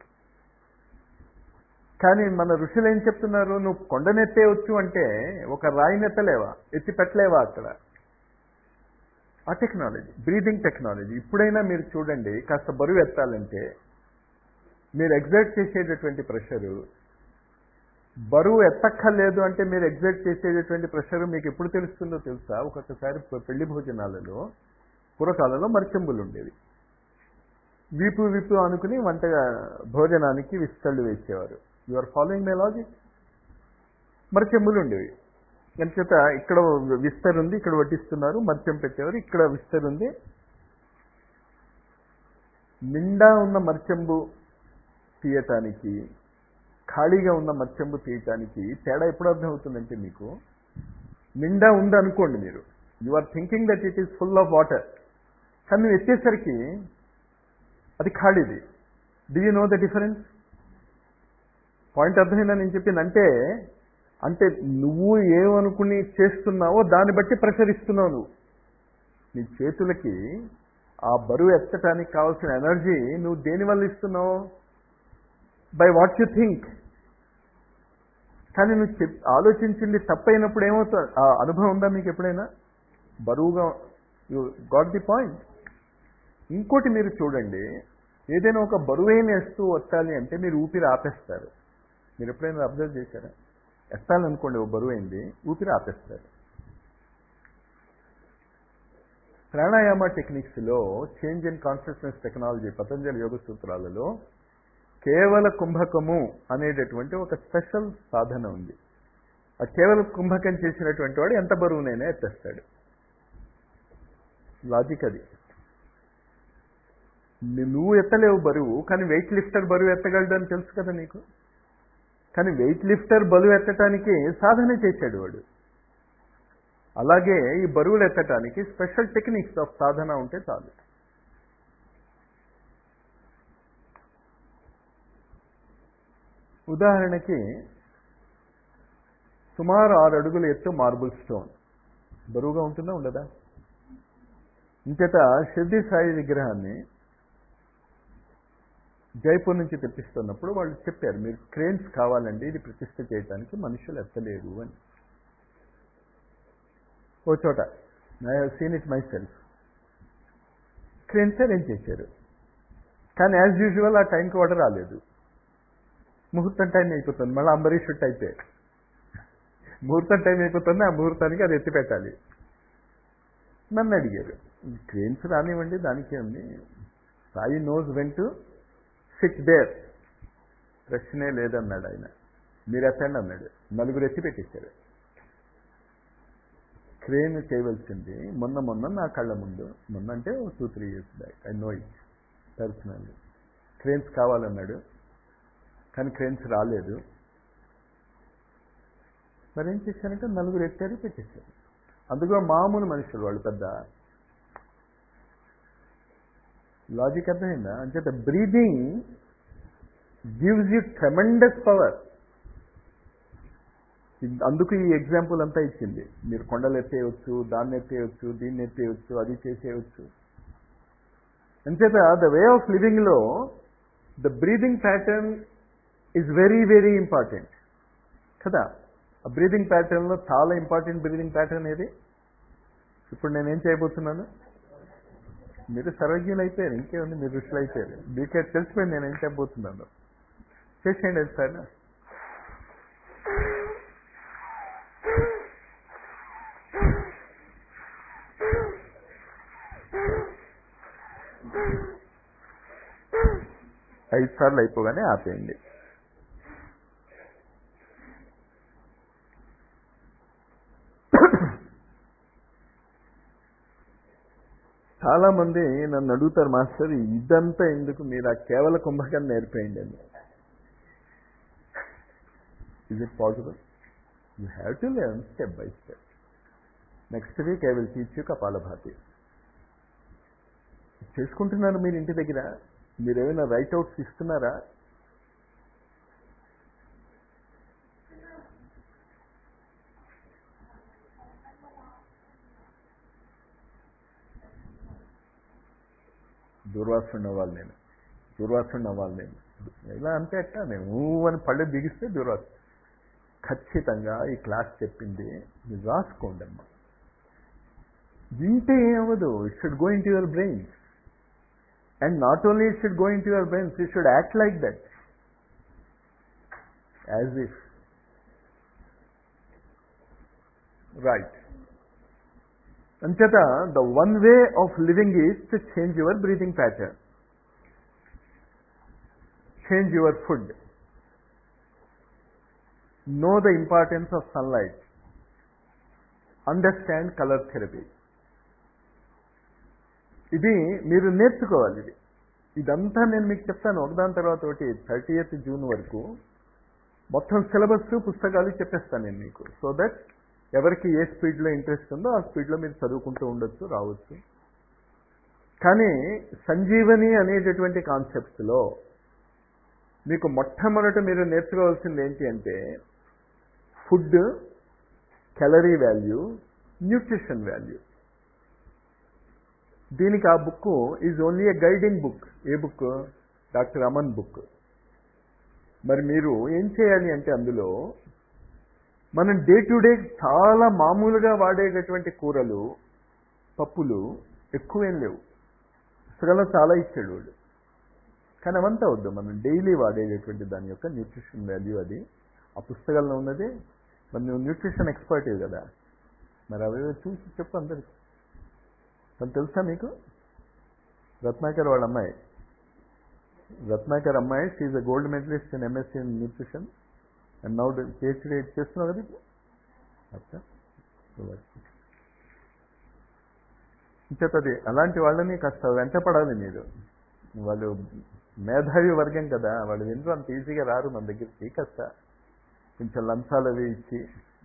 కానీ మన ఋషులు ఏం చెప్తున్నారు నువ్వు కొండనెత్తేయచ్చు అంటే ఒక రాయినెత్తలేవా ఎత్తి పెట్టలేవా అక్కడ ఆ టెక్నాలజీ బ్రీదింగ్ టెక్నాలజీ ఇప్పుడైనా మీరు చూడండి కాస్త బరువు ఎత్తాలంటే మీరు ఎగ్జర్ట్ చేసేటటువంటి ప్రెషరు బరువు ఎత్తక్కర్లేదు అంటే మీరు ఎగ్జర్ట్ చేసేటటువంటి ప్రెషర్ మీకు ఎప్పుడు తెలుస్తుందో తెలుసా ఒక్కొక్కసారి పెళ్లి భోజనాలలో పూర్వకాలంలో మరిచెంబులు ఉండేవి వీపు వీపు అనుకుని వంట భోజనానికి విస్తళ్ళు వేసేవారు you are following my logic మరిచెంబులు ఉండేవి ఎంచేత ఇక్కడ విస్తర్ ఉంది ఇక్కడ వడ్డిస్తున్నారు మర్చెం పెట్టేవారు ఇక్కడ విస్తర్ ఉంది నిండా ఉన్న మర్చెంబు తీయటానికి ఖాళీగా ఉన్న మత్స్యంబు తీయటానికి తేడా ఎప్పుడు అర్థమవుతుందంటే మీకు నిండా ఉంది అనుకోండి మీరు you are thinking that it is full of water కానీ నువ్వు ఎత్తేసరికి అది ఖాళీది do you know the difference point అర్థమైందా నేను చెప్పింది అంటే అంటే నువ్వు ఏమనుకుని చేస్తున్నావో దాన్ని బట్టి ప్రెషర్ ఇస్తున్నావు నువ్వు నీ చేతులకి ఆ బరువు ఎత్తటానికి కావాల్సిన ఎనర్జీ నువ్వు దేనివల్ల ఇస్తున్నావు బై వాట్ యు థింక్ కానీ నువ్వు చెప్ ఆలోచించింది తప్పైనప్పుడు ఏమవుతుంది ఆ అనుభవం ఉందా మీకు ఎప్పుడైనా బరువుగా యు గాట్ ది పాయింట్ ఇంకోటి మీరు చూడండి ఏదైనా ఒక బరువైన వస్తువు వచ్చాలి అంటే మీరు ఊపిరి ఆపేస్తారు మీరు ఎప్పుడైనా అబ్జర్వ్ చేశారా ఎత్తాలనుకోండి ఒక బరువైంది ఊపిరి ఆపేస్తారు ప్రాణాయామ టెక్నిక్స్లో change in consciousness technology Patanjali yoga సూత్రాలలో కేవల కుంభకము అనేటటువంటి ఒక స్పెషల్ సాధన ఉంది ఆ కేవల కుంభకం చేసినటువంటి వాడు ఎంత బరువునైనా ఎత్తేస్తాడు లాజిక్ అది నువ్వు ఎత్తలేవు బరువు కానీ వెయిట్ లిఫ్టర్ బరువు ఎత్తగలడు అని తెలుసు కదా నీకు కానీ వెయిట్ లిఫ్టర్ బరువు ఎత్తటానికి సాధన చేశాడు వాడు అలాగే ఈ బరువులు ఎత్తటానికి స్పెషల్ టెక్నిక్స్ ఆఫ్ సాధన ఉంటే చాలు ఉదాహరణకి సుమారు ఆరు అడుగుల ఎత్తు మార్బుల్ స్టోన్ బరువుగా ఉంటుందా ఉండదా ఇంచేత షిర్ది సాయి విగ్రహాన్ని జైపూర్ నుంచి తెప్పిస్తున్నప్పుడు వాళ్ళు చెప్పారు మీరు క్రేన్స్ కావాలండి ఇది ప్రతిష్ట చేయడానికి మనుషులు ఎత్తలేరు అని ఓ చోట I have seen it myself cranes arrange చేశారు కానీ యాజ్ యూజువల్ ఆ టైంకి వాడు రాలేదు ముహూర్తం టైం అయిపోతుంది మళ్ళీ అంబరీష్ షుట్ అయితే ముహూర్తం టైం అయిపోతుంది ఆ ముహూర్తానికి అది ఎత్తి పెట్టాలి నన్ను అడిగారు క్రేన్స్ రానివ్వండి దానికే ఉంది Sai knows went sit there ప్రశ్నే లేదన్నాడు ఆయన మీరు ఎత్తండి అన్నాడు నలుగురు ఎత్తి పెట్టేశారు క్రేన్ చేయవలసింది మొన్న మొన్న నా కళ్ళ ముందు మొన్న అంటే two three years back I know it personal cranes కావాలన్నాడు కానీ క్రేన్స్ రాలేదు మరి ఏం చేశారంటే నలుగురు ఎత్తారు పెట్టేశారు అందులో మామూలు మనుషులు వాళ్ళు పెద్ద లాజిక్ అర్థమైందా అంచేత breathing gives you tremendous power అందుకు ఈ ఎగ్జాంపుల్ అంతా ఇచ్చింది మీరు కొండలు ఎత్తేయవచ్చు దాన్ని ఎత్తేయవచ్చు దీన్ని ఎత్తేయవచ్చు అది చేసేయవచ్చు అంచేత ద వే ఆఫ్ లివింగ్లో the breathing pattern is very very important కదా ఆ బ్రీదింగ్ ప్యాటర్న్లో చాలా ఇంపార్టెంట్ బ్రీదింగ్ ప్యాటర్న్ ఏది ఇప్పుడు నేనేం చేయబోతున్నాను మీరు సర్వజ్ఞులు అయిపోయారు ఇంకేముంది మీరు ఋషులు అయిపోయారు మీకే తెలిసిపోయింది నేను ఏం చెప్పబోతున్నాను చేసేయండి అది సార్ ఐదు సార్లు అయిపోగానే ఆపేయండి చాలా మంది నన్ను అడుగుతారు మాస్టర్ ఇదంతా ఎందుకు మీరు ఆ కేవల కుంభకాన్ని నేర్పేయండి అని is it possible you have to learn step by step next week I will teach you Kapalbhati చేసుకుంటున్నారు మీరు ఇంటి దగ్గర మీరు ఏమైనా రైట్ అవుట్స్ ఇస్తున్నారా దూర్వాసుని అవ్వాలి నేను దూర్వాసుని అవ్వాలి నేను ఇలా అంటే అట్లా నేను ఊ అని పళ్ళు బిగిస్తే దూర్వాసు ఖచ్చితంగా ఈ క్లాస్ చెప్పింది మీరు రాసుకోండి అమ్మా వింటే ఏమవ్వదు it should go into your brains and not only it should go into your brains it should act like that as if right అంచేత the one way of living is to change your breathing pattern change your food know the importance of sunlight, understand color therapy. ఇది మీరు నేర్చుకోవాలి ఇది ఇదంతా నేను మీకు చెప్తాను ఒకదాని తర్వాత ఒకటి థర్టీ ఎయిత్ జూన్ వరకు మొత్తం సిలబస్ పుస్తకాలు చెప్పేస్తాను నేను మీకు సో దట్ ఎవరికి ఏ స్పీడ్లో ఇంట్రెస్ట్ ఉందో ఆ స్పీడ్లో మీరు చదువుకుంటూ ఉండొచ్చు రావచ్చు కానీ సంజీవని అనేటటువంటి కాన్సెప్ట్స్లో మీకు మొట్టమొదట మీరు నేర్చుకోవాల్సింది ఏంటి అంటే food calorie value nutrition value దీనికి ఆ book is only a guiding book a book doctor Aman book మరి మీరు ఏం చేయాలి అంటే అందులో మనం డే టు డే చాలా మామూలుగా వాడేటటువంటి కూరలు పప్పులు ఎక్కువేం లేవు పుస్తకంలో చాలా ఇచ్చాడు వాడు కానీ అవంతా వద్దు మనం డైలీ వాడేటటువంటి దాని యొక్క న్యూట్రిషన్ వాల్యూ అది ఆ పుస్తకాల్లో ఉన్నది మరి నువ్వు న్యూట్రిషన్ ఎక్స్పర్ట్ కదా మరి అవి చూసి చెప్పు అందరికి తను తెలుసా మీకు రత్నాకర్ వాళ్ళ అమ్మాయి రత్నాకర్ అమ్మాయి she is a gold medallist in MSc in nutrition and now PhD చేస్తున్నావు కదా అచ్చా ఇంచేతది అలాంటి వాళ్ళని కాస్త వెంటపడాలి మీరు వాళ్ళు మేధావి వర్గం కదా వాళ్ళు వినరు అంత ఈజీగా రారు మన దగ్గరికి కాస్త కొంచెం లంచాలు అవి ఇచ్చి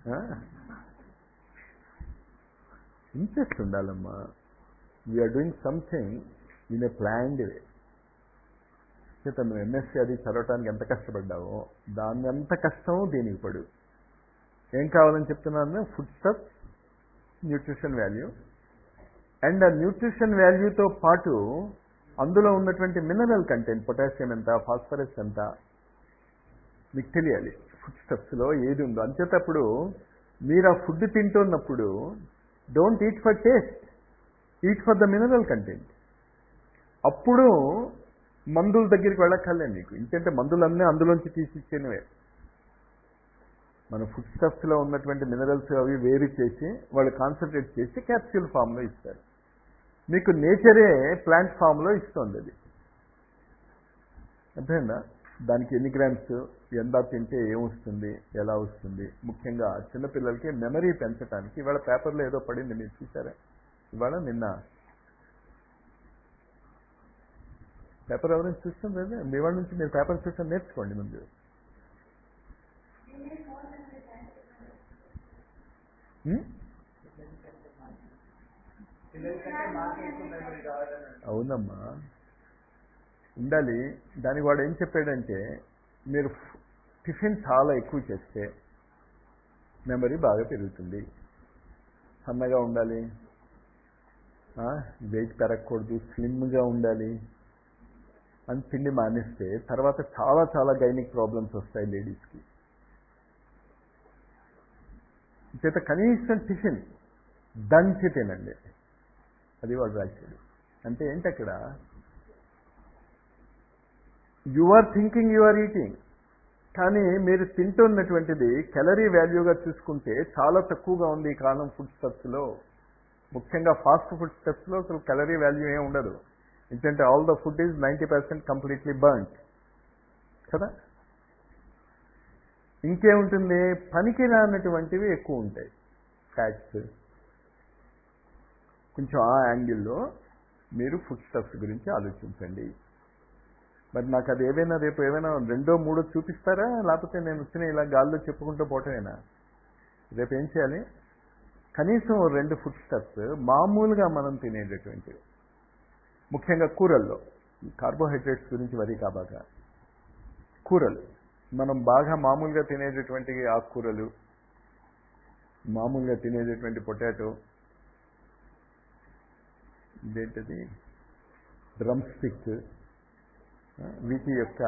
ఇంట్రెస్ట్ ఉండాలమ్మా we are doing something in a planned way చేత నువ్వు ఎంఎస్సీ అది చదవటానికి ఎంత కష్టపడ్డావో దాన్ని ఎంత కష్టమో దీనికి పడు ఏం కావాలని చెప్తున్నాను foodstuff nutrition value and ఆ న్యూట్రిషన్ వాల్యూతో పాటు అందులో ఉన్నటువంటి మినరల్ కంటెంట్ పొటాషియం ఎంత ఫాస్ఫరస్ ఎంత మీకు తెలియాలి ఫుడ్ స్టెప్స్లో ఏది ఉందో అంచేటప్పుడు మీరు ఆ ఫుడ్ తింటున్నప్పుడు don't eat for taste eat for the mineral content అప్పుడు మందుల దగ్గరికి వెళ్ళక్కర్లే మీకు ఇంకంటే మందులన్నీ అందులోంచి తీసిచ్చేనవే మన ఫుడ్ స్టఫ్స్లో ఉన్నటువంటి మినరల్స్ అవి వేరు చేసి వాళ్ళు కాన్సన్ట్రేట్ చేసి క్యాప్సూల్ ఫామ్లో ఇస్తారు మీకు నేచరే ప్లాంట్ ఫామ్లో ఇస్తుంది అది అర్థమైందా దానికి ఎన్ని గ్రామ్స్ ఎంత తింటే ఏమొస్తుంది ఎలా వస్తుంది ముఖ్యంగా చిన్నపిల్లలకి మెమరీ పెంచడానికి ఇవాళ పేపర్లో ఏదో పడింది మీరు చూసారా ఇవాళ నిన్న పేపర్ ఎవరైనా చూస్తాం లేదా మీ వాళ్ళ నుంచి మీరు పేపర్ చూసాం నేర్చుకోండి ముందు అవునమ్మా ఉండాలి దానికి వాడు ఏం చెప్పాడంటే మీరు టిఫిన్ చాలా ఎక్కువ చేస్తే మెమరీ బాగా పెరుగుతుంది సన్నగా ఉండాలి వెయిట్ పెరగకూడదు స్లిమ్గా ఉండాలి అని తిండి మానేస్తే తర్వాత చాలా చాలా గైనిక్ ప్రాబ్లమ్స్ వస్తాయి లేడీస్కి చేత కనీసం టిఫిన్ దంచి తినండి అది వాడు రాశాడు అంటే ఏంటి అక్కడ you are thinking you are eating కానీ మీరు తింటున్నటువంటిది కెలరీ వాల్యూగా చూసుకుంటే చాలా తక్కువగా ఉంది ఈ కాలం ఫుడ్ స్టెప్స్లో ముఖ్యంగా ఫాస్ట్ ఫుడ్ స్టెప్స్లో అసలు కెలరీ వాల్యూ ఏం ఉండదు ఎందుకంటే all the food is ninety percent completely burnt కదా ఇంకేముంటుంది పనికి రానటువంటివి ఎక్కువ ఉంటాయి ఫ్యాట్స్ కొంచెం ఆ యాంగిల్లో మీరు ఫుడ్ స్టఫ్స్ గురించి ఆలోచించండి మరి నాకు అది ఏదైనా రేపు ఏమైనా రెండో మూడో చూపిస్తారా లేకపోతే నేను వచ్చిన ఇలా గాల్లో చెప్పుకుంటూ పోవటమేనా రేపు ఏం చేయాలి కనీసం ఓ రెండు ఫుడ్ స్టెప్స్ మామూలుగా మనం తినేటటువంటివి ముఖ్యంగా కూరల్లో కార్బోహైడ్రేట్స్ గురించి వరి కాబాక కూరలు మనం బాగా మామూలుగా తినేటటువంటి ఆకుకూరలు మామూలుగా తినేటటువంటి పొటాటో ఇదేంటది డ్రమ్ స్టిక్ వీటి యొక్క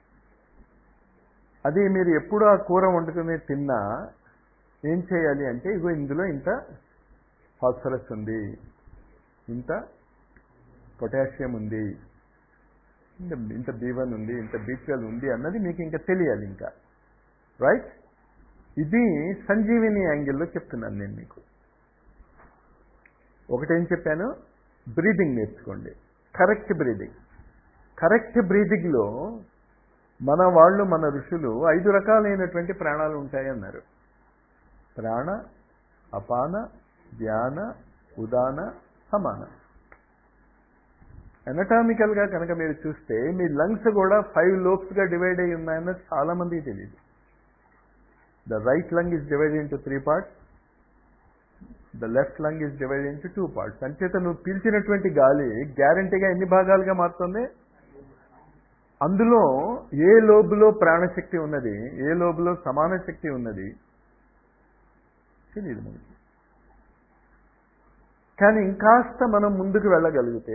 అది మీరు ఎప్పుడు ఆ కూర వండుకుని తిన్నా ఏం చేయాలి అంటే ఇగో ఇందులో ఇంత ఫాస్ఫరస్ ఉంది ఇంత పొటాషియం ఉంది ఇంత ఇంత బీ వన్ ఉంది ఇంత బీ ట్వెల్వ్ ఉంది అన్నది మీకు ఇంకా తెలియాలి ఇంకా రైట్ ఇది సంజీవిని యాంగిల్లో చెప్తున్నాను నేను మీకు ఒకటేం చెప్పాను బ్రీదింగ్ నేర్చుకోండి కరెక్ట్ బ్రీదింగ్ కరెక్ట్ బ్రీదింగ్లో మన వాళ్ళు మన ఋషులు ఐదు రకాలైనటువంటి ప్రాణాలు ఉంటాయి అన్నారు ప్రాణ అపాన ధ్యాన ఉదాన సమాన ఎనటామికల్గా కనుక మీరు చూస్తే మీ లంగ్స్ కూడా ఫైవ్ లోబ్స్గా డివైడ్ అయి ఉన్నాయన్నది చాలా మందికి తెలియదు the right lung is divided into three parts the left lung is divided into two parts అంచేత నువ్వు పీల్చినటువంటి గాలి గ్యారంటీగా ఎన్ని భాగాలుగా మారుతుంది అందులో ఏ లోబులో ప్రాణశక్తి ఉన్నది ఏ లోబులో సమాన శక్తి ఉన్నది తెలియదు మనకి కానీ ఇంకాస్త మనం ముందుకు వెళ్ళగలిగితే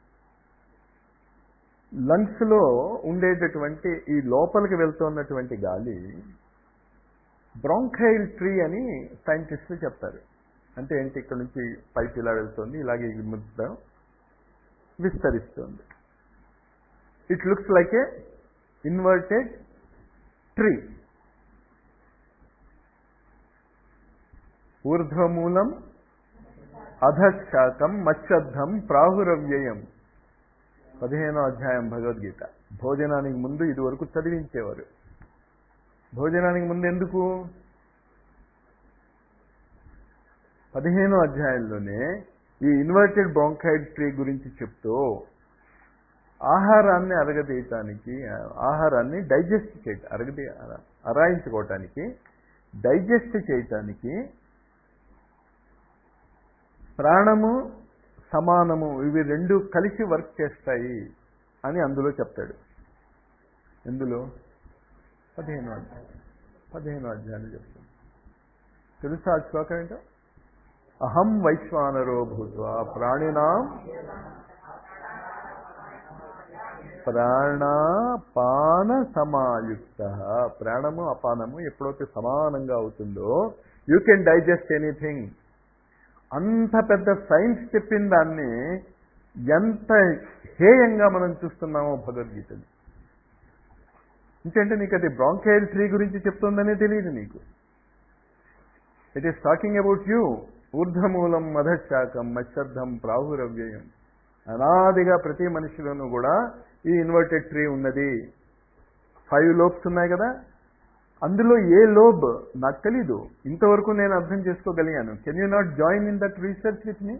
లంగ్స్లో ఉండేటటువంటి ఈ లోపలికి వెళ్తున్నటువంటి గాలి బ్రాంఖైల్ ట్రీ అని సైంటిస్టులు చెప్తారు అంటే ఏంటి ఇక్కడ నుంచి పైప్ ఇలా వెళ్తుంది ఇలాగే ఈ ముద్ద విస్తరిస్తుంది it looks like a inverted tree ఊర్ధ్వమూలం అధశాకం మత్స్యద్ధం ప్రాహురవ్యయం పదిహేనో అధ్యాయం భగవద్గీత భోజనానికి ముందు ఇది వరకు చదివించేవారు భోజనానికి ముందు ఎందుకు పదిహేనో అధ్యాయంలోనే ఈ ఇన్వర్టెడ్ బ్రాంకైడ్ ట్రీ గురించి చెప్తూ ఆహారాన్ని అరగదీయటానికి ఆహారాన్ని డైజెస్ట్ చేయట అరగది అరాయించుకోవటానికి డైజెస్ట్ చేయటానికి ప్రాణము సమానము ఇవి రెండు కలిసి వర్క్ చేస్తాయి అని అందులో చెప్తాడు ఎందులో పదిహేను అధ్యాయం పదిహేను అధ్యాయాలు చెప్తాడు తెలుసా ఆ శ్లోకం ఏంటో అహం వైశ్వానరో భూత్వా ప్రాణినాం ప్రాణాపాన సమాయుక్త ప్రాణము అపానము ఎప్పుడైతే సమానంగా అవుతుందో యూ కెన్ డైజెస్ట్ ఎనీథింగ్ అంత పెద్ద సైన్స్ చెప్పిన దాన్ని ఎంత హేయంగా మనం చూస్తున్నామో భగవద్గీతని ఎందుకంటే నీకు అది బ్రాంకైల్ ట్రీ గురించి చెప్తుందనే తెలియదు నీకు it is talking about you ఊర్ధమూలం మధశాకం మత్స్యర్థం ప్రాహురవ్యయం అనాదిగా ప్రతి మనిషిలోనూ కూడా ఈ ఇన్వర్టెడ్ ట్రీ ఉన్నది ఫైవ్ లోబ్స్ ఉన్నాయి కదా అందులో ఏ లోబ్ నాకు తెలీదు ఇంతవరకు నేను అర్థం చేసుకోగలిగాను can you not join in that research with me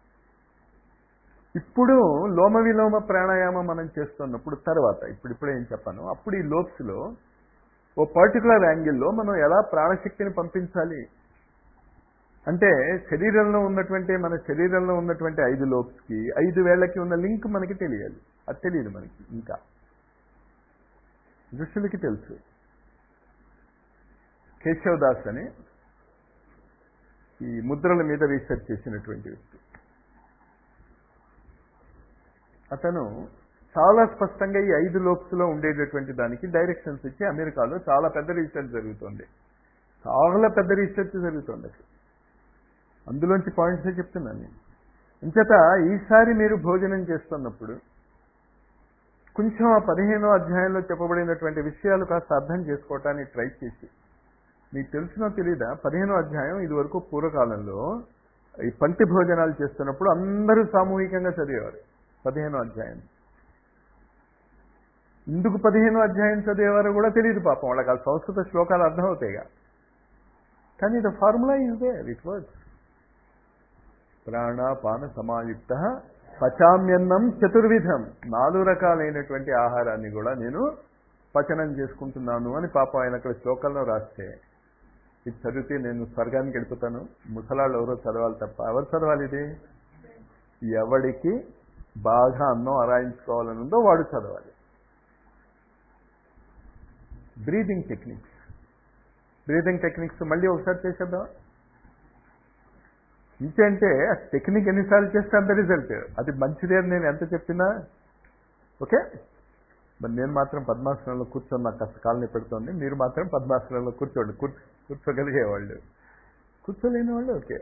ఇప్పుడు లోమ విలోమ ప్రాణాయామం మనం చేస్తున్నప్పుడు తర్వాత ఇప్పుడు ఇప్పుడే ఏం చెప్పాను అప్పుడు ఈ లోబ్స్లో ఓ పర్టికులర్ యాంగిల్లో మనం ఎలా ప్రాణశక్తిని పంపించాలి అంటే శరీరంలో ఉన్నటువంటి మన శరీరంలో ఉన్నటువంటి ఐదు లోబ్స్కి ఐదు వేళ్లకి ఉన్న లింక్ మనకి తెలియాలి అది తెలియదు మనకి ఇంకా ఋషులకి తెలుసు కేశవ్ దాస్ అని ఈ ముద్రల మీద రీసెర్చ్ చేసినటువంటి వ్యక్తి అతను చాలా స్పష్టంగా ఈ ఐదు లోక్స్లో ఉండేటటువంటి దానికి డైరెక్షన్స్ ఇచ్చి అమెరికాలో చాలా పెద్ద రీసెర్చ్ జరుగుతుంది చాలా పెద్ద రీసెర్చ్ జరుగుతుంది అసలు అందులోంచి పాయింట్సే చెప్తున్నాను నేను ఇంచేత ఈసారి మీరు భోజనం చేస్తున్నప్పుడు కొంచెం ఆ పదిహేనో అధ్యాయంలో చెప్పబడినటువంటి విషయాలు కాస్త అర్థం చేసుకోవటానికి ట్రై చేసి మీకు తెలిసినో తెలీదా పదిహేనో అధ్యాయం ఇది వరకు పూర్వకాలంలో ఈ పంక్తి భోజనాలు చేస్తున్నప్పుడు అందరూ సామూహికంగా చదివేవారు పదిహేనో అధ్యాయం ఎందుకు పదిహేనో అధ్యాయం చదివేవారో కూడా తెలియదు పాపం వాళ్ళకి ఆ సంస్కృత శ్లోకాలు అర్థమవుతాయిగా కానీ the formula is there it works ప్రాణాపాన సమాయుక్త పచామ్యన్నం చతుర్విధం నాలుగు రకాలైనటువంటి ఆహారాన్ని కూడా నేను పచనం చేసుకుంటున్నాను అని పాపం ఆయన అక్కడ శ్లోకంలో రాస్తే ఇది చదివితే నేను స్వర్గానికి వెళ్ళిపోతాను ముసలాళ్ళు ఎవరో చదవాలి తప్ప ఎవరు చదవాలి ఇది ఎవడికి బాగా అన్నం అరాయించుకోవాలని ఉందో వాడు చదవాలి బ్రీదింగ్ టెక్నిక్స్ బ్రీదింగ్ టెక్నిక్స్ మళ్ళీ ఒకసారి చేసేద్దాం ఇంకేంటే ఆ టెక్నిక్ ఎన్నిసార్లు చేస్తే అంత రిజల్ట్ అది మంచిదే అని నేను ఎంత చెప్పినా ఓకే మరి నేను మాత్రం పద్మాసనంలో కూర్చొని నాకు కాస్త కాలనీ పెడుతోంది మీరు మాత్రం పద్మాసనంలో కూర్చోండి కూర్చో కూర్చోగలిగేవాళ్ళు కూర్చోలేని వాళ్ళు ఓకే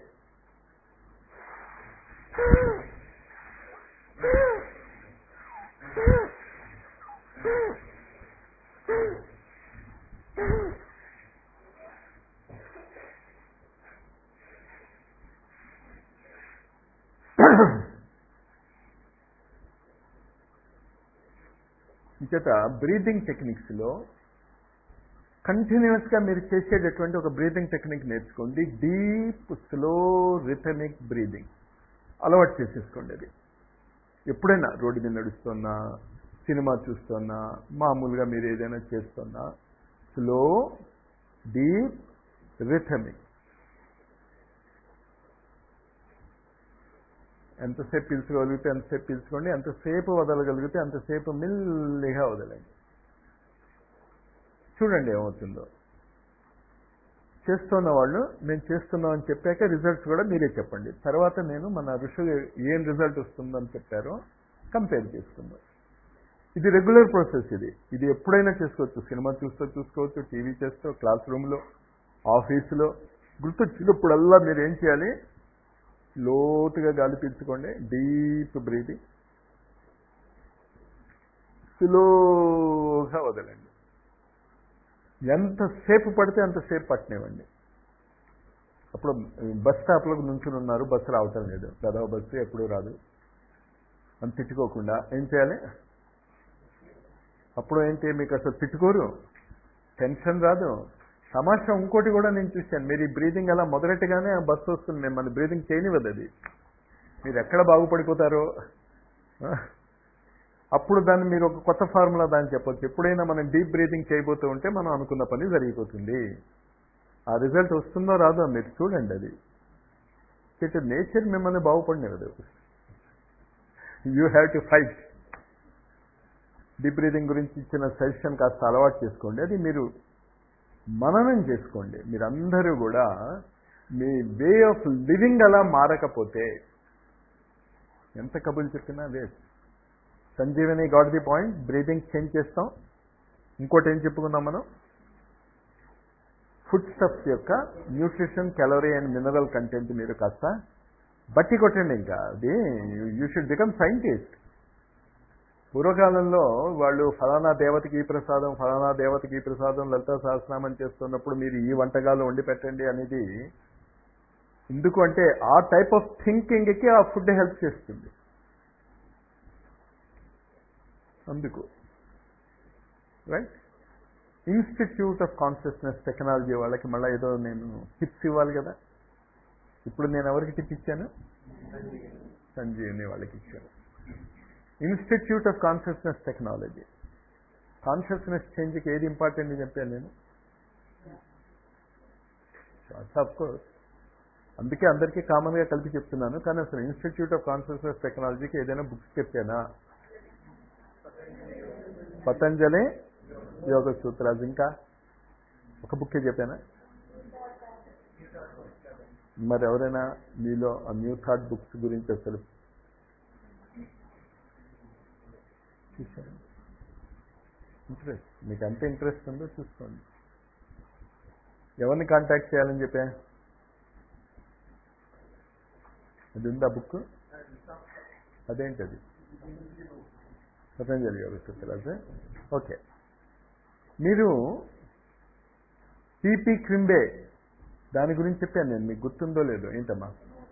ఇంచేత బ్రీతింగ్ టెక్నిక్స్లో కంటిన్యూస్గా మీరు చేసేటటువంటి ఒక బ్రీతింగ్ టెక్నిక్ నేర్చుకోండి డీప్ స్లో రిథమిక్ బ్రీదింగ్ అలవాటు చేసేసుకోండి అది ఎప్పుడైనా రోడ్డు మీద నడుస్తున్నా సినిమా చూస్తున్నా మామూలుగా మీరు ఏదైనా చేస్తున్నా స్లో డీప్ రిథమిక్ ఎంతసేపు పీల్చుకోగలిగితే ఎంతసేపు పీల్చుకోండి ఎంతసేపు వదలగలిగితే అంతసేపు మెల్లిగా వదలండి చూడండి ఏమవుతుందో చేస్తున్న వాళ్ళు మేము చేస్తున్నాం అని చెప్పాక రిజల్ట్స్ కూడా మీరే చెప్పండి తర్వాత నేను మన ఋషులు ఏం రిజల్ట్ వస్తుందని చెప్పారో కంపేర్ చేసుకుందాం ఇది రెగ్యులర్ ప్రాసెస్ ఇది ఇది ఎప్పుడైనా చేసుకోవచ్చు సినిమా చూస్తూ చూసుకోవచ్చు టీవీ చేస్తూ క్లాస్ రూమ్లో ఆఫీసులో గుర్తొచ్చినప్పుడల్లా మీరు ఏం చేయాలి లోతుగా గాలి పీల్చుకోండి డీప్ బ్రీతింగ్ స్లోగా వదలండి ఎంతసేపు పడితే అంతసేపు పట్టనివ్వండి అప్పుడు బస్ స్టాప్లో నుంచుని ఉన్నారు బస్సు రావటం లేదు గదవ బస్సు ఎప్పుడూ రాదు అని తిట్టుకోకుండా ఏం చేయాలి అప్పుడు ఏంటి మీకు అసలు తిట్టుకోరు టెన్షన్ రాదు తమాషా ఇంకోటి కూడా నేను చూశాను మీరు ఈ బ్రీదింగ్ అలా మొదలెట్టగానే ఆ బస్సు వస్తుంది మిమ్మల్ని బ్రీదింగ్ చేయనివ్వదు అది మీరు ఎక్కడ బాగుపడిపోతారో అప్పుడు దాన్ని మీరు ఒక కొత్త ఫార్ములా దాన్ని చెప్పొచ్చు ఎప్పుడైనా మనం డీప్ బ్రీతింగ్ చేయబోతూ ఉంటే మనం అనుకున్న పని జరిగిపోతుంది ఆ రిజల్ట్ వస్తుందో రాదో మీరు చూడండి అది ఇటు నేచర్ మిమ్మల్ని బాగుపడినది you have to fight deep breathing గురించి ఇచ్చిన సజెషన్ కాస్త అలవాటు చేసుకోండి అది మీరు మననం చేసుకోండి మీరందరూ కూడా మీ వే ఆఫ్ లివింగ్ అలా మారకపోతే ఎంత కబులు చెప్పినా waste Sanjeevani got the point breathing change చేస్తాం ఇంకోటి ఏం చెప్పుకుందాం మనం ఫుడ్ స్టఫ్స్ యొక్క nutrition calorie and mineral content మీరు కాస్త బట్టి కొట్టండి ఇంకా అది యూ షుడ్ బికమ్ సైంటిస్ట్ పూర్వకాలంలో వాళ్ళు ఫలానా దేవతకి ఈ ప్రసాదం ఫలానా దేవతకి ఈ ప్రసాదం లలితా సహస్రనామం చేస్తున్నప్పుడు మీరు ఈ వంటకాలు వండి పెట్టండి అనేది ఎందుకు అంటే ఆ టైప్ ఆఫ్ థింకింగ్కి ఆ ఫుడ్ హెల్ప్ చేస్తుంది అందుకు right institute of consciousness technology వాళ్ళకి మళ్ళీ ఏదో నేను టిప్స్ ఇవ్వాలి కదా ఇప్పుడు నేను ఎవరికి టిప్ ఇచ్చాను సంజీవిని వాళ్ళకి ఇచ్చాను institute of consciousness technology consciousness చేంజ్కి ఏది ఇంపార్టెంట్ అని చెప్పాను నేను ఆఫ్ కోర్స్ అందుకే అందరికీ కామన్గా కలిపి చెప్తున్నాను కానీ అసలు ఇన్స్టిట్యూట్ ఆఫ్ కాన్షియస్నెస్ టెక్నాలజీకి ఏదైనా బుక్స్ చెప్పానా పతంజలి యోగ సూత్రాలు ఇంకా ఒక బుక్కే చెప్పానా మరి ఎవరైనా మీలో ఆ న్యూ థాట్ బుక్స్ గురించి అసలు చూశారు ఇంట్రెస్ట్ మీకు ఎంత ఇంట్రెస్ట్ ఉందో చూసుకోండి ఎవరిని కాంటాక్ట్ చేయాలని చెప్పా అది ఉందా బుక్ అదేంటది పతంజలి గారు సూత్రాలు ఓకే మీరు టీపీ క్రింబే దాని గురించి చెప్పాను నేను మీకు గుర్తుందో లేదో ఏంటమ్మా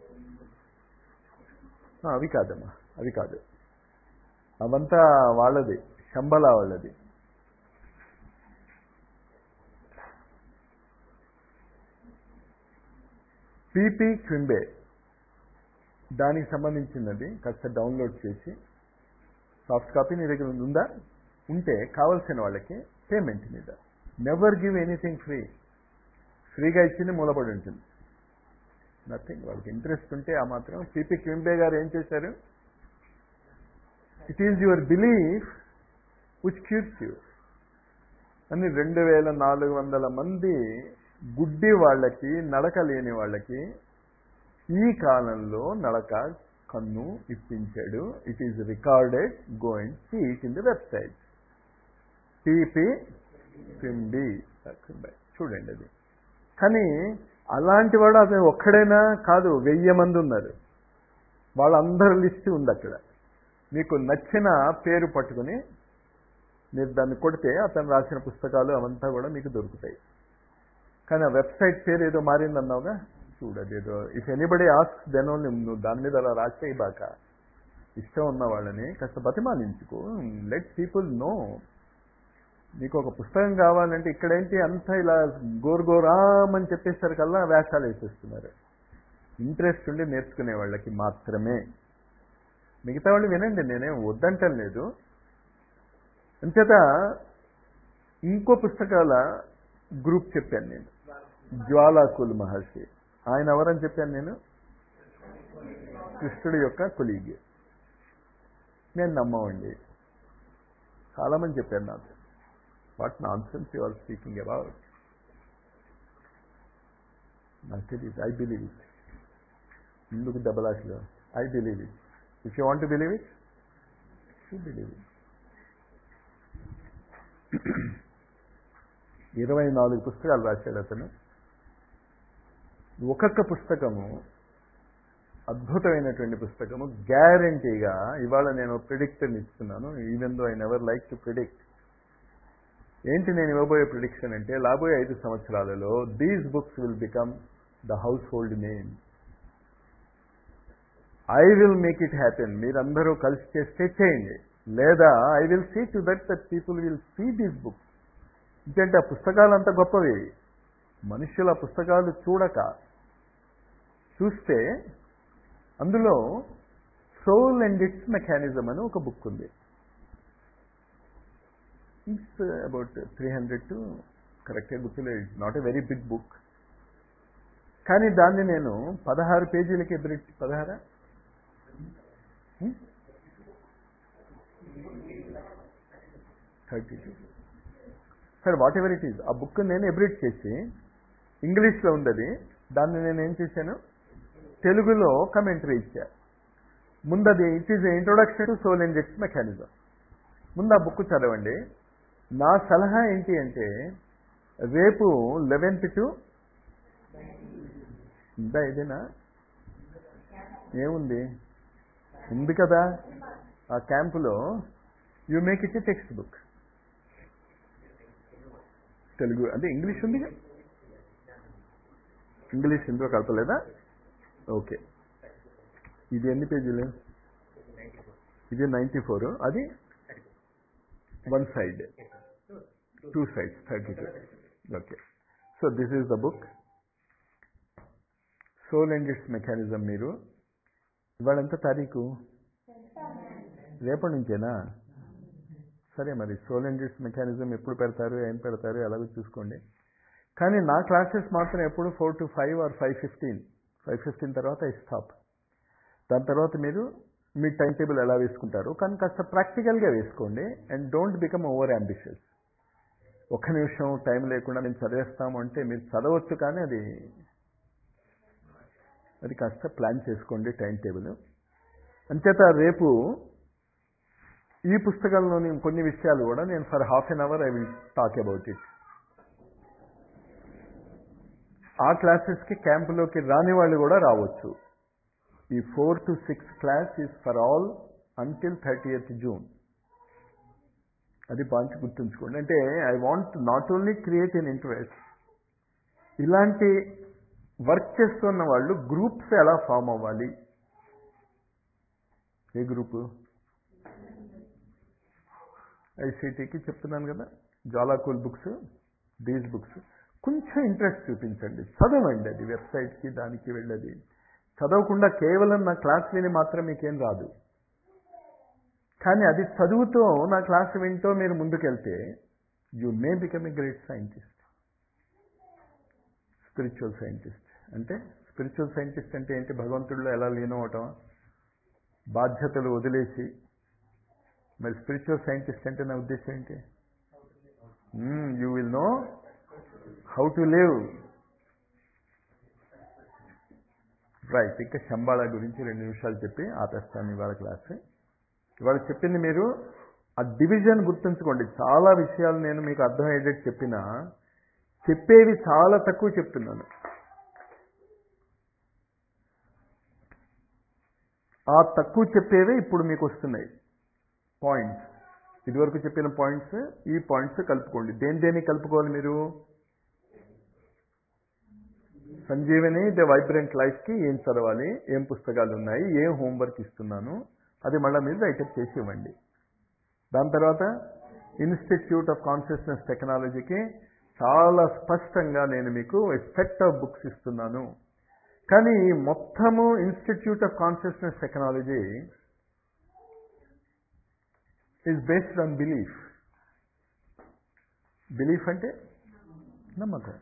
అవి కాదమ్మా అవి కాదు అవంతా వాళ్ళది శంబలా వాళ్ళది పీపీ క్రింబే దానికి సంబంధించినది కాస్త డౌన్లోడ్ చేసి సాఫ్ట్ కాపీ నీ దగ్గర ఉందా ఉంటే కావాల్సిన వాళ్ళకి పేమెంట్ మీద నెవర్ గివ్ ఎనీథింగ్ ఫ్రీ ఫ్రీగా ఇచ్చింది మూలపడి ఉంటుంది నథింగ్ వాళ్ళకి ఇంట్రెస్ట్ ఉంటే ఆ మాత్రం సిపి క్వింబే గారు ఏం చేశారు it is your belief which cures you అని రెండు వేల నాలుగు వందల మంది గుడ్డి వాళ్ళకి నడక లేని వాళ్ళకి ఈ కాలంలో నడక కన్ను ఇప్పించాడు it is recorded go and see it in the website టీపీ పిండి చూడండి అది కానీ అలాంటి వాడు అతను ఒక్కడైనా కాదు వెయ్యి మంది ఉన్నారు వాళ్ళందరి లిస్ట్ ఉంది అక్కడ మీకు నచ్చిన పేరు పట్టుకుని మీరు దాన్ని కొడితే అతను రాసిన పుస్తకాలు అవంతా కూడా మీకు దొరుకుతాయి కానీ ఆ వెబ్సైట్ పేరు ఏదో మారిందన్నావుగా చూడదు ఏదో if anybody ask then only నువ్వు దాని మీద అలా రాసేయి బాక ఇష్టం ఉన్న వాళ్ళని కాస్త బతిమాలించుకో లెట్ పీపుల్ నో నీకు ఒక పుస్తకం కావాలంటే ఇక్కడేంటి అంతా ఇలా గోర్గోరామ్ అని చెప్పేసరి కల్లా వేషాలు వేసేస్తున్నారు ఇంట్రెస్ట్ ఉండి నేర్చుకునే వాళ్ళకి మాత్రమే మిగతా వాళ్ళు వినండి నేనేం వద్దంటం లేదు అంచేత ఇంకో పుస్తకాల గ్రూప్ చెప్పాను నేను జ్వాలాకుల్ మహర్షి ఆయన ఎవరని చెప్పాను నేను కృష్ణుడి యొక్క కొలీగ్ నేను నమ్మవండి చాలామంది చెప్పారు నాకు what nonsense you are speaking about నాకు తెలియదు ఐ బిలీవ్ ఇట్ ఎందుకు దెబ్బలాట్లు I believe it if you want believe it you believe it ఇరవై నాలుగు పుస్తకాలు రాశాడు అతను ఒక్కొక్క పుస్తకము అద్భుతమైనటువంటి పుస్తకము గ్యారంటీగా ఇవాళ నేను ప్రిడిక్షన్ ఇస్తున్నాను even though I never like to predict ఏంటి నేను ఇవ్వబోయే ప్రిడిక్షన్ అంటే రాబోయే ఐదు సంవత్సరాలలో these books will become the household name I will make it happen మీరందరూ కలిసి చేస్తే చేయండి లేదా I will see to that that people will see these books ఎందుకంటే ఆ పుస్తకాలు అంత గొప్పవి మనుషుల పుస్తకాలు చూడక చూస్తే అందులో సోల్ అండ్ ఇట్స్ మెకానిజం అని ఒక బుక్ ఉంది it's about three hundred to కరెక్ట్గా గుర్తులేదు it's not a very big book కానీ దాన్ని నేను పదహారు పేజీలకి ఎదురు పదహారా థర్టీ టూ సరే వాట్ ఎవర్ ఇట్ ఈజ్ ఆ బుక్ నేను ఎబ్రిడ్ చేసి ఇంగ్లీష్లో ఉంది అది దాన్ని నేను ఏం చేశాను తెలుగులో కమెంటరీ ఇచ్చా ముందది it is introduction to soul and its mechanism ముందు ఆ బుక్ చదవండి నా సలహా ఏంటి అంటే రేపు లెవెన్త్ టు ఉందా ఇదేనా ఏముంది ఉంది కదా ఆ క్యాంపులో you make it textbook Telugu అంటే ఇంగ్లీష్ ఉంది ఇంగ్లీష్ ఇందులో కలపలేదా ఓకే ఇది ఎన్ని పేజీలు ఇది నైంటీ ఫోర్ అది one side two sides thirty two okay so this is the book soul and its mechanism మీరు ఇవాళ ఎంత తారీఖు రేపటి నుంచేనా సరే మరి సోల్ అండ్ ఇట్స్ మెకానిజం ఎప్పుడు పెడతారు ఏం పెడతారు ఎలాగో చూసుకోండి కానీ నా క్లాసెస్ మాత్రం ఎప్పుడు four to five or five fifteen five fifteen తర్వాత ఐ స్టాప్ దాని తర్వాత మీరు మీ టైం టేబుల్ ఎలా వేసుకుంటారు కానీ కాస్త ప్రాక్టికల్గా వేసుకోండి and don't become over ambitious ఒక్క నిమిషం టైం లేకుండా మేము చదివేస్తాము అంటే మీరు చదవచ్చు కానీ అది అది కాస్త ప్లాన్ చేసుకోండి టైం టేబుల్ అంచేత రేపు ఈ పుస్తకంలోని కొన్ని విషయాలు కూడా నేను for half an hour I will talk about it ఆ క్లాసెస్కి క్యాంపులోకి రాని వాళ్ళు కూడా రావచ్చు ఈ four to six class is for all until thirtieth June అది పాయింట్ గుర్తుంచుకోండి అంటే I want not only create an interest ఇలాంటి వర్క్ చేస్తున్న వాళ్ళు గ్రూప్స్ ఎలా ఫామ్ అవ్వాలి ఏ గ్రూపు ఐసీటీకి చెప్తున్నాను కదా జాలాకూల్ బుక్స్ దీస్ బుక్స్ కొంచెం ఇంట్రెస్ట్ చూపించండి చదవండి అది వెబ్సైట్కి దానికి వెళ్ళేది చదవకుండా కేవలం నా క్లాస్ విని మాత్రం మీకేం రాదు కానీ అది చదువుతో నా క్లాస్ వింటూ మీరు ముందుకెళ్తే you may become a great scientist spiritual scientist అంటే స్పిరిచువల్ సైంటిస్ట్ అంటే ఏంటి భగవంతుడిలో ఎలా లీనం అవటం బాధ్యతలు వదిలేసి మరి స్పిరిచువల్ సైంటిస్ట్ అంటే నా ఉద్దేశం ఏంటి you will know how to live right ఇంకా శంబాళ గురించి రెండు నిమిషాలు చెప్పి ఆపేస్తాను ఇవాళ క్లాస్ ఇవాళ చెప్పింది మీరు ఆ డివిజన్ గుర్తుంచుకోండి చాలా విషయాలు నేను మీకు అర్థమయ్యేటట్టు చెప్పినా చెప్పేవి చాలా తక్కువ చెప్తున్నాను ఆ తక్కువ చెప్పేవే ఇప్పుడు మీకు వస్తున్నాయి పాయింట్స్ ఇదివరకు చెప్పిన పాయింట్స్ ఈ పాయింట్స్ కలుపుకోండి దేని దేని కలుపుకోవాలి మీరు సంజీవని ద వైబ్రెంట్ లైఫ్కి ఏం చదవాలి ఏం పుస్తకాలు ఉన్నాయి ఏం హోంవర్క్ ఇస్తున్నాను అది మళ్ళీ మీరు రైటప్ చేసి ఇవ్వండి దాని తర్వాత ఇన్స్టిట్యూట్ ఆఫ్ కాన్షియస్నెస్ టెక్నాలజీకి చాలా స్పష్టంగా నేను మీకు సెట్ ఆఫ్ బుక్స్ ఇస్తున్నాను కానీ మొత్తము institute of consciousness technology is based on belief belief అంటే నమ్మకం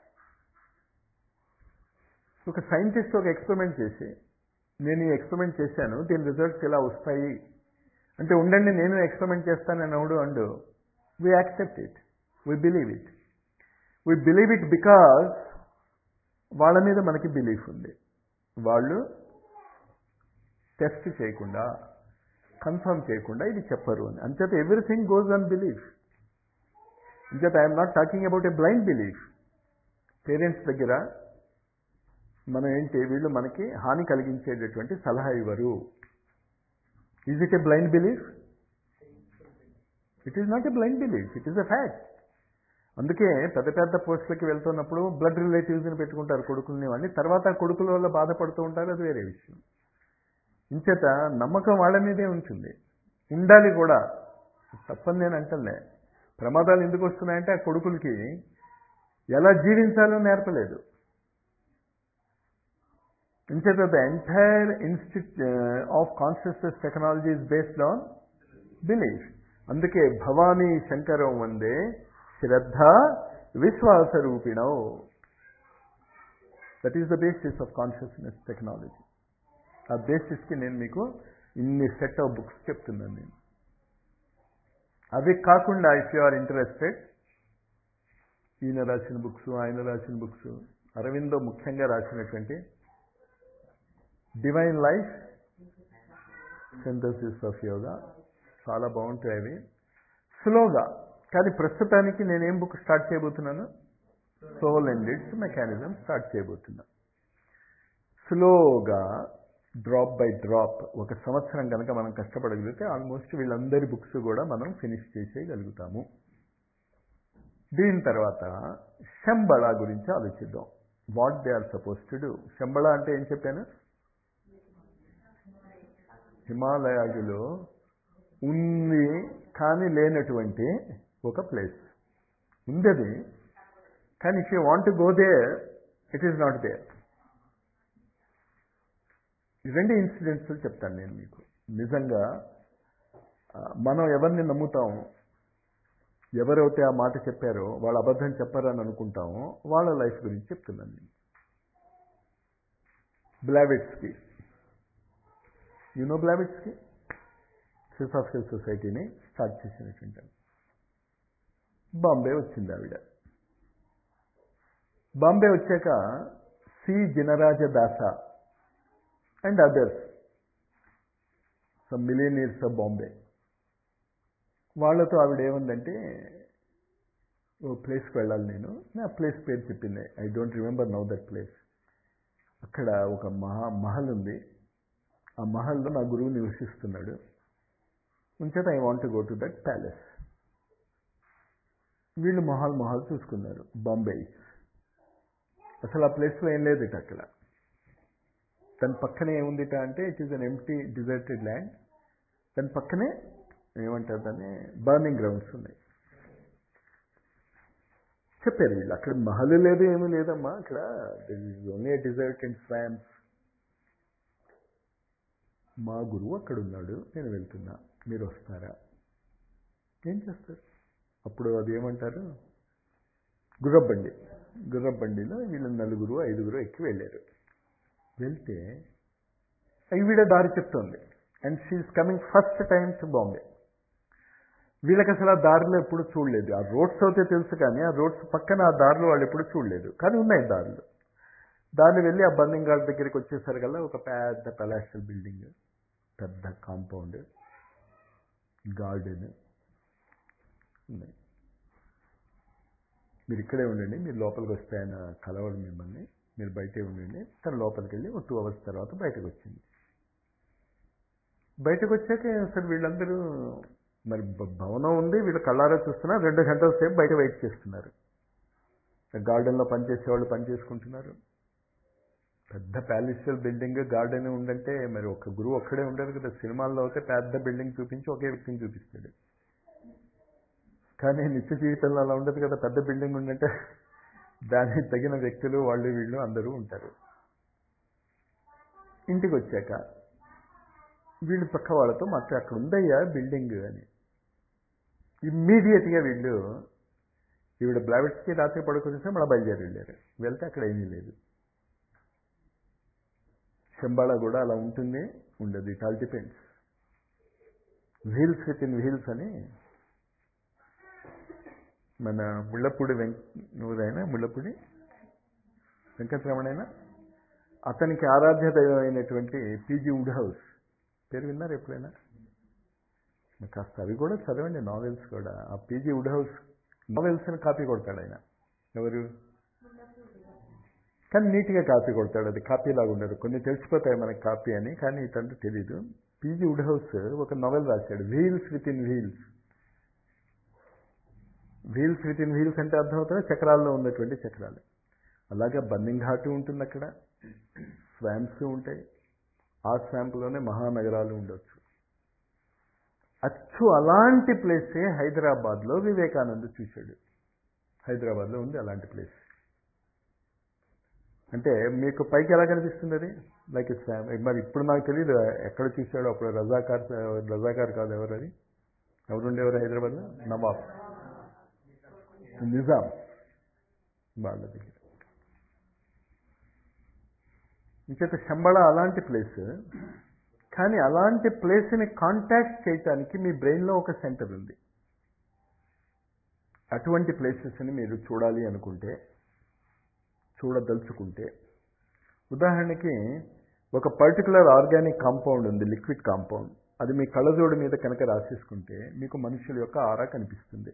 ఒక సైంటిస్ట్ ఒక ఎక్స్పెరిమెంట్ చేసి నేను ఈ ఎక్స్పెరిమెంట్ చేశాను దీని రిజల్ట్స్ ఇలా వస్తాయి అంటే ఉండండి నేను ఎక్స్పెరిమెంట్ చేస్తానని అవుడు and we accept it we believe it we believe it because వాళ్ళ మీద మనకి బిలీఫ్ ఉంది వాళ్ళు టెస్ట్ చేయకుండా కన్ఫర్మ్ చేయకుండా ఇది చెప్పరు అని అంచేత ఎవ్రీథింగ్ గోజ్ ఆన్ బిలీఫ్ అంచేత I'm not talking about a blind belief parents దగ్గర మనం ఏంటి వీళ్ళు మనకి హాని కలిగించేటటువంటి సలహా ఇవ్వరు is it a blind belief it is not a blind belief it is a fact అందుకే పెద్ద పెద్ద పోస్టులకి వెళ్తున్నప్పుడు బ్లడ్ రిలేటివ్స్ని పెట్టుకుంటారు కొడుకుల్ని వాడిని తర్వాత కొడుకుల వల్ల బాధపడుతూ ఉంటారు అది వేరే విషయం ఇంచేత నమ్మకం వాళ్ళ మీదే ఉంటుంది ఉండాలి కూడా తప్పని నేను అంటలే ప్రమాదాలు ఎందుకు వస్తున్నాయంటే ఆ కొడుకులకి ఎలా జీవించాలో నేర్పలేదు ఇంచేత the entire institute of consciousness technology is based on belief అందుకే భవానీ శంకరం వందే శ్రద్ధ విశ్వాస రూపిణో that is the basis of consciousness technology ఆ బేసిస్కి నేను మీకు ఇన్ని సెట్ ఆఫ్ బుక్స్ చెప్తున్నాను నేను అవి కాకుండా ఇఫ్ యు ఆర్ ఇంట్రెస్టెడ్ ఈయన రాసిన బుక్స్ ఆయన రాసిన బుక్స్ అరవిందో ముఖ్యంగా రాసినటువంటి divine life synthesis of yoga చాలా బాగుంటాయి అవి స్లోగా కానీ ప్రస్తుతానికి నేనేం బుక్ స్టార్ట్ చేయబోతున్నాను soul and its mechanism start చేయబోతున్నా స్లోగా డ్రాప్ బై డ్రాప్ ఒక సంవత్సరం కనుక మనం కష్టపడగలిగితే ఆల్మోస్ట్ వీళ్ళందరి బుక్స్ కూడా మనం ఫినిష్ చేసేయగలుగుతాము దీని తర్వాత శంబళ గురించి ఆలోచిద్దాం what they are suppose to do Shambhala అంటే ఏం చెప్పాను హిమాలయాజులో ఉంది కానీ లేనటువంటి ఒక ప్లేస్ ఉంది అది కానీ if you want go there it is not there రెండు ఇన్సిడెంట్స్ చెప్తాను నేను మీకు నిజంగా మనం ఎవరిని నమ్ముతాం ఎవరైతే ఆ మాట చెప్పారో వాళ్ళు అబద్ధం చెప్పారని అనుకుంటామో వాళ్ళ లైఫ్ గురించి చెప్తున్నాను నేను బ్లావిట్స్కి యూనో బ్లావిట్స్కి ఫిలాసఫికల్ సొసైటీని స్టార్ట్ చేసినటువంటి బాంబే వచ్చింది ఆవిడ బాంబే వచ్చాక C Jinaraja Dasa and others some millionaires of Bombay వాళ్ళతో ఆవిడ ఏముందంటే ఓ ప్లేస్కి వెళ్ళాలి నేను నా ప్లేస్ పేరు చెప్పింది I don't remember now that place అక్కడ ఒక మహా మహల్ ఉంది ఆ మహల్లో నా గురువు నివసిస్తున్నాడు ఉంచేత I want go to that palace వీళ్ళు మొహాల్ మొహాల్ చూసుకున్నారు బాంబే అసలు ఆ ప్లేస్లో ఏం లేదు అక్కడ దాని పక్కనే ఏముందిట అంటే it is an empty deserted land దాని పక్కనే ఏమంటారు దాన్ని బర్నింగ్ గ్రౌండ్స్ ఉన్నాయి చెప్పారు వీళ్ళు అక్కడ మహల్ లేదు ఏమీ లేదమ్మా అక్కడ ఓన్లీ డిజర్ట్ అండ్ స్వామ్స్ మా గురువు అక్కడ ఉన్నాడు నేను వెళ్తున్నా మీరు వస్తారా ఏం చేస్తారు అప్పుడు అది ఏమంటారు గుర్రబండి గుర్రబండిలో వీళ్ళు నలుగురు ఐదుగురు ఎక్కి వెళ్ళారు వెళ్తే ఈవిడ దారి చెప్తోంది and she is coming first time to Bombay వీళ్ళకి అసలు ఆ దారిలో ఎప్పుడు చూడలేదు ఆ రోడ్స్ అయితే తెలుసు కానీ ఆ రోడ్స్ పక్కన ఆ దారిలో వాళ్ళు ఎప్పుడు చూడలేదు కానీ ఉన్నాయి దారులు దారిలో వెళ్ళి ఆ బందింగ్ ఘాట్ దగ్గరికి వచ్చేసరికల్లా ఒక పెద్ద పెలాషల్ బిల్డింగ్ పెద్ద కాంపౌండ్ గార్డెన్ ఉన్నాయి మీరు ఇక్కడే ఉండండి మీరు లోపలికి వస్తే ఆయన కలవడు మిమ్మల్ని మీరు బయటే ఉండండి తను లోపలికి వెళ్ళి ఒక టూ అవర్స్ తర్వాత బయటకు వచ్చింది బయటకు వచ్చాక అసలు వీళ్ళందరూ మరి భ- భవనం ఉంది వీళ్ళు కళ్ళారా చూస్తున్నారు రెండు గంటల సేపు బయట వెయిట్ చేస్తున్నారు గార్డెన్లో పనిచేసే వాళ్ళు పని చేసుకుంటున్నారు పెద్ద ప్యాలెస్టియల్ బిల్డింగ్ గార్డెన్ ఉందంటే మరి ఒక గురువు ఒక్కడే ఉండరు కదా సినిమాల్లో అయితే పెద్ద బిల్డింగ్ చూపించి ఒకే వ్యక్తిని చూపిస్తాడు కానీ నిత్య జీవితంలో అలా ఉండదు కదా పెద్ద బిల్డింగ్ ఉందంటే దానికి తగిన వ్యక్తులు వాళ్ళు వీళ్ళు అందరూ ఉంటారు ఇంటికి వచ్చాక వీళ్ళు పక్క వాళ్ళతో మాకు అక్కడ ఉందయ్యా బిల్డింగ్ అని ఇమ్మీడియట్గా వీళ్ళు ఈవిడ బ్లావెట్స్కి రాత్రి పడుకునేసి మళ్ళీ బయలుదేరి వెళ్ళారు వెళ్తే అక్కడ ఏమీ లేదు శంబాళ కూడా అలా ఉంటుంది ఉండదు it all depends wheels with in వీల్స్ అని మన ముళ్ళపూడి వెంక ఎవరైనా ముళ్ళపూడి వెంకటరమణైనా అతనికి ఆరాధ్య దైవం అయినటువంటి పీజీ వుడ్ హౌస్ పేరు విన్నారు ఎప్పుడైనా కాస్త అవి కూడా చదవండి నావెల్స్ కూడా ఆ పీజీ వుడ్ హౌస్ నావెల్స్ని కాపీ కొడతాడు ఆయన ఎవరు కానీ నీట్గా కాపీ కొడతాడు అది కాపీ లాగా ఉండదు కొన్ని తెలిసిపోతాయి మనకి కాపీ అని కానీ ఇతంటే తెలీదు పీజీ వుడ్ హౌస్ ఒక నవెల్ రాశాడు wheels with in wheels wheels with in wheels అంటే అర్థమవుతుంది చక్రాల్లో ఉన్నటువంటి చక్రాలు అలాగే బన్నింగ్ ఘాటు ఉంటుంది అక్కడ స్వాంప్స్ ఉంటాయి ఆ స్వాంప్లోనే మహానగరాలు ఉండొచ్చు అచ్చు అలాంటి ప్లేసే హైదరాబాద్లో వివేకానంద చూశాడు హైదరాబాద్లో ఉంది అలాంటి ప్లేస్ అంటే మీకు పైకి ఎలా కనిపిస్తుంది అది లైక్ మరి ఇప్పుడు నాకు తెలియదు ఎక్కడ చూశాడో అప్పుడు రజాకార్ రజాకార్ కాదు ఎవరు అది ఎవరు ఉండేవారు హైదరాబాద్లో నవాబ్ నిజాం వాళ్ళ దగ్గర ఇంకేత శంబళ అలాంటి ప్లేస్ కానీ అలాంటి ప్లేస్ని కాంటాక్ట్ చేయటానికి మీ బ్రెయిన్లో ఒక సెంటర్ ఉంది అటువంటి ప్లేసెస్ని మీరు చూడాలి అనుకుంటే చూడదలుచుకుంటే ఉదాహరణకి ఒక పర్టికులర్ ఆర్గానిక్ కాంపౌండ్ ఉంది లిక్విడ్ కాంపౌండ్ అది మీ కళ్ళజోడు మీద కనుక రాసేసుకుంటే మీకు మనుషుల యొక్క ఆరా కనిపిస్తుంది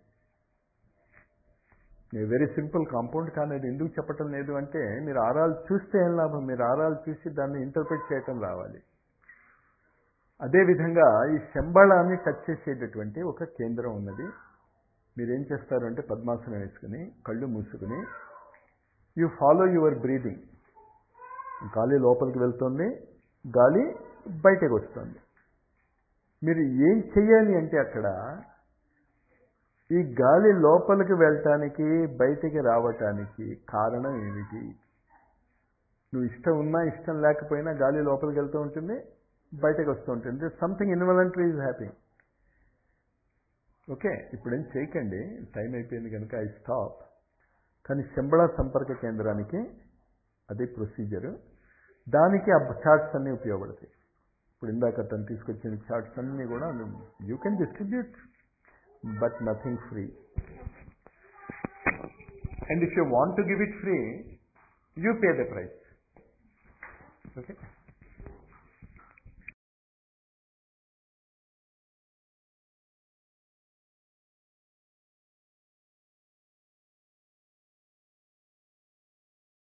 వెరీ సింపుల్ కాంపౌండ్ కానీ అది ఎందుకు చెప్పటం లేదు అంటే మీరు ఆరాలు చూస్తే ఏం లాభం మీరు ఆరాలు చూసి దాన్ని ఇంటర్ప్రిట్ చేయటం రావాలి అదేవిధంగా ఈ శంబళాన్ని టచ్ చేసేటటువంటి ఒక కేంద్రం ఉన్నది మీరేం చేస్తారు అంటే పద్మాసనం వేసుకుని కళ్ళు మూసుకుని యు ఫాలో యువర్ బ్రీదింగ్ గాలి లోపలికి వెళ్తుంది గాలి బయటకు వస్తుంది మీరు ఏం చెయ్యాలి అంటే అక్కడ ఈ గాలి లోపలికి వెళ్ళటానికి బయటికి రావటానికి కారణం ఏమిటి నువ్వు ఇష్టం ఉన్నా ఇష్టం లేకపోయినా గాలి లోపలికి వెళ్తూ ఉంటుంది బయటకు వస్తూ ఉంటుంది something involuntary is happy okay ఇప్పుడేం చేయకండి టైం అయిపోయింది కనుక ఐ స్టాప్ కానీ శంబళ సంపర్క కేంద్రానికి అదే ప్రొసీజరు దానికి ఆ చార్ట్స్ అన్నీ ఉపయోగపడతాయి ఇప్పుడు ఇందాక తను తీసుకొచ్చిన చార్ట్స్ అన్నీ కూడా you can distribute but nothing free and if you want to give it free you pay the price okay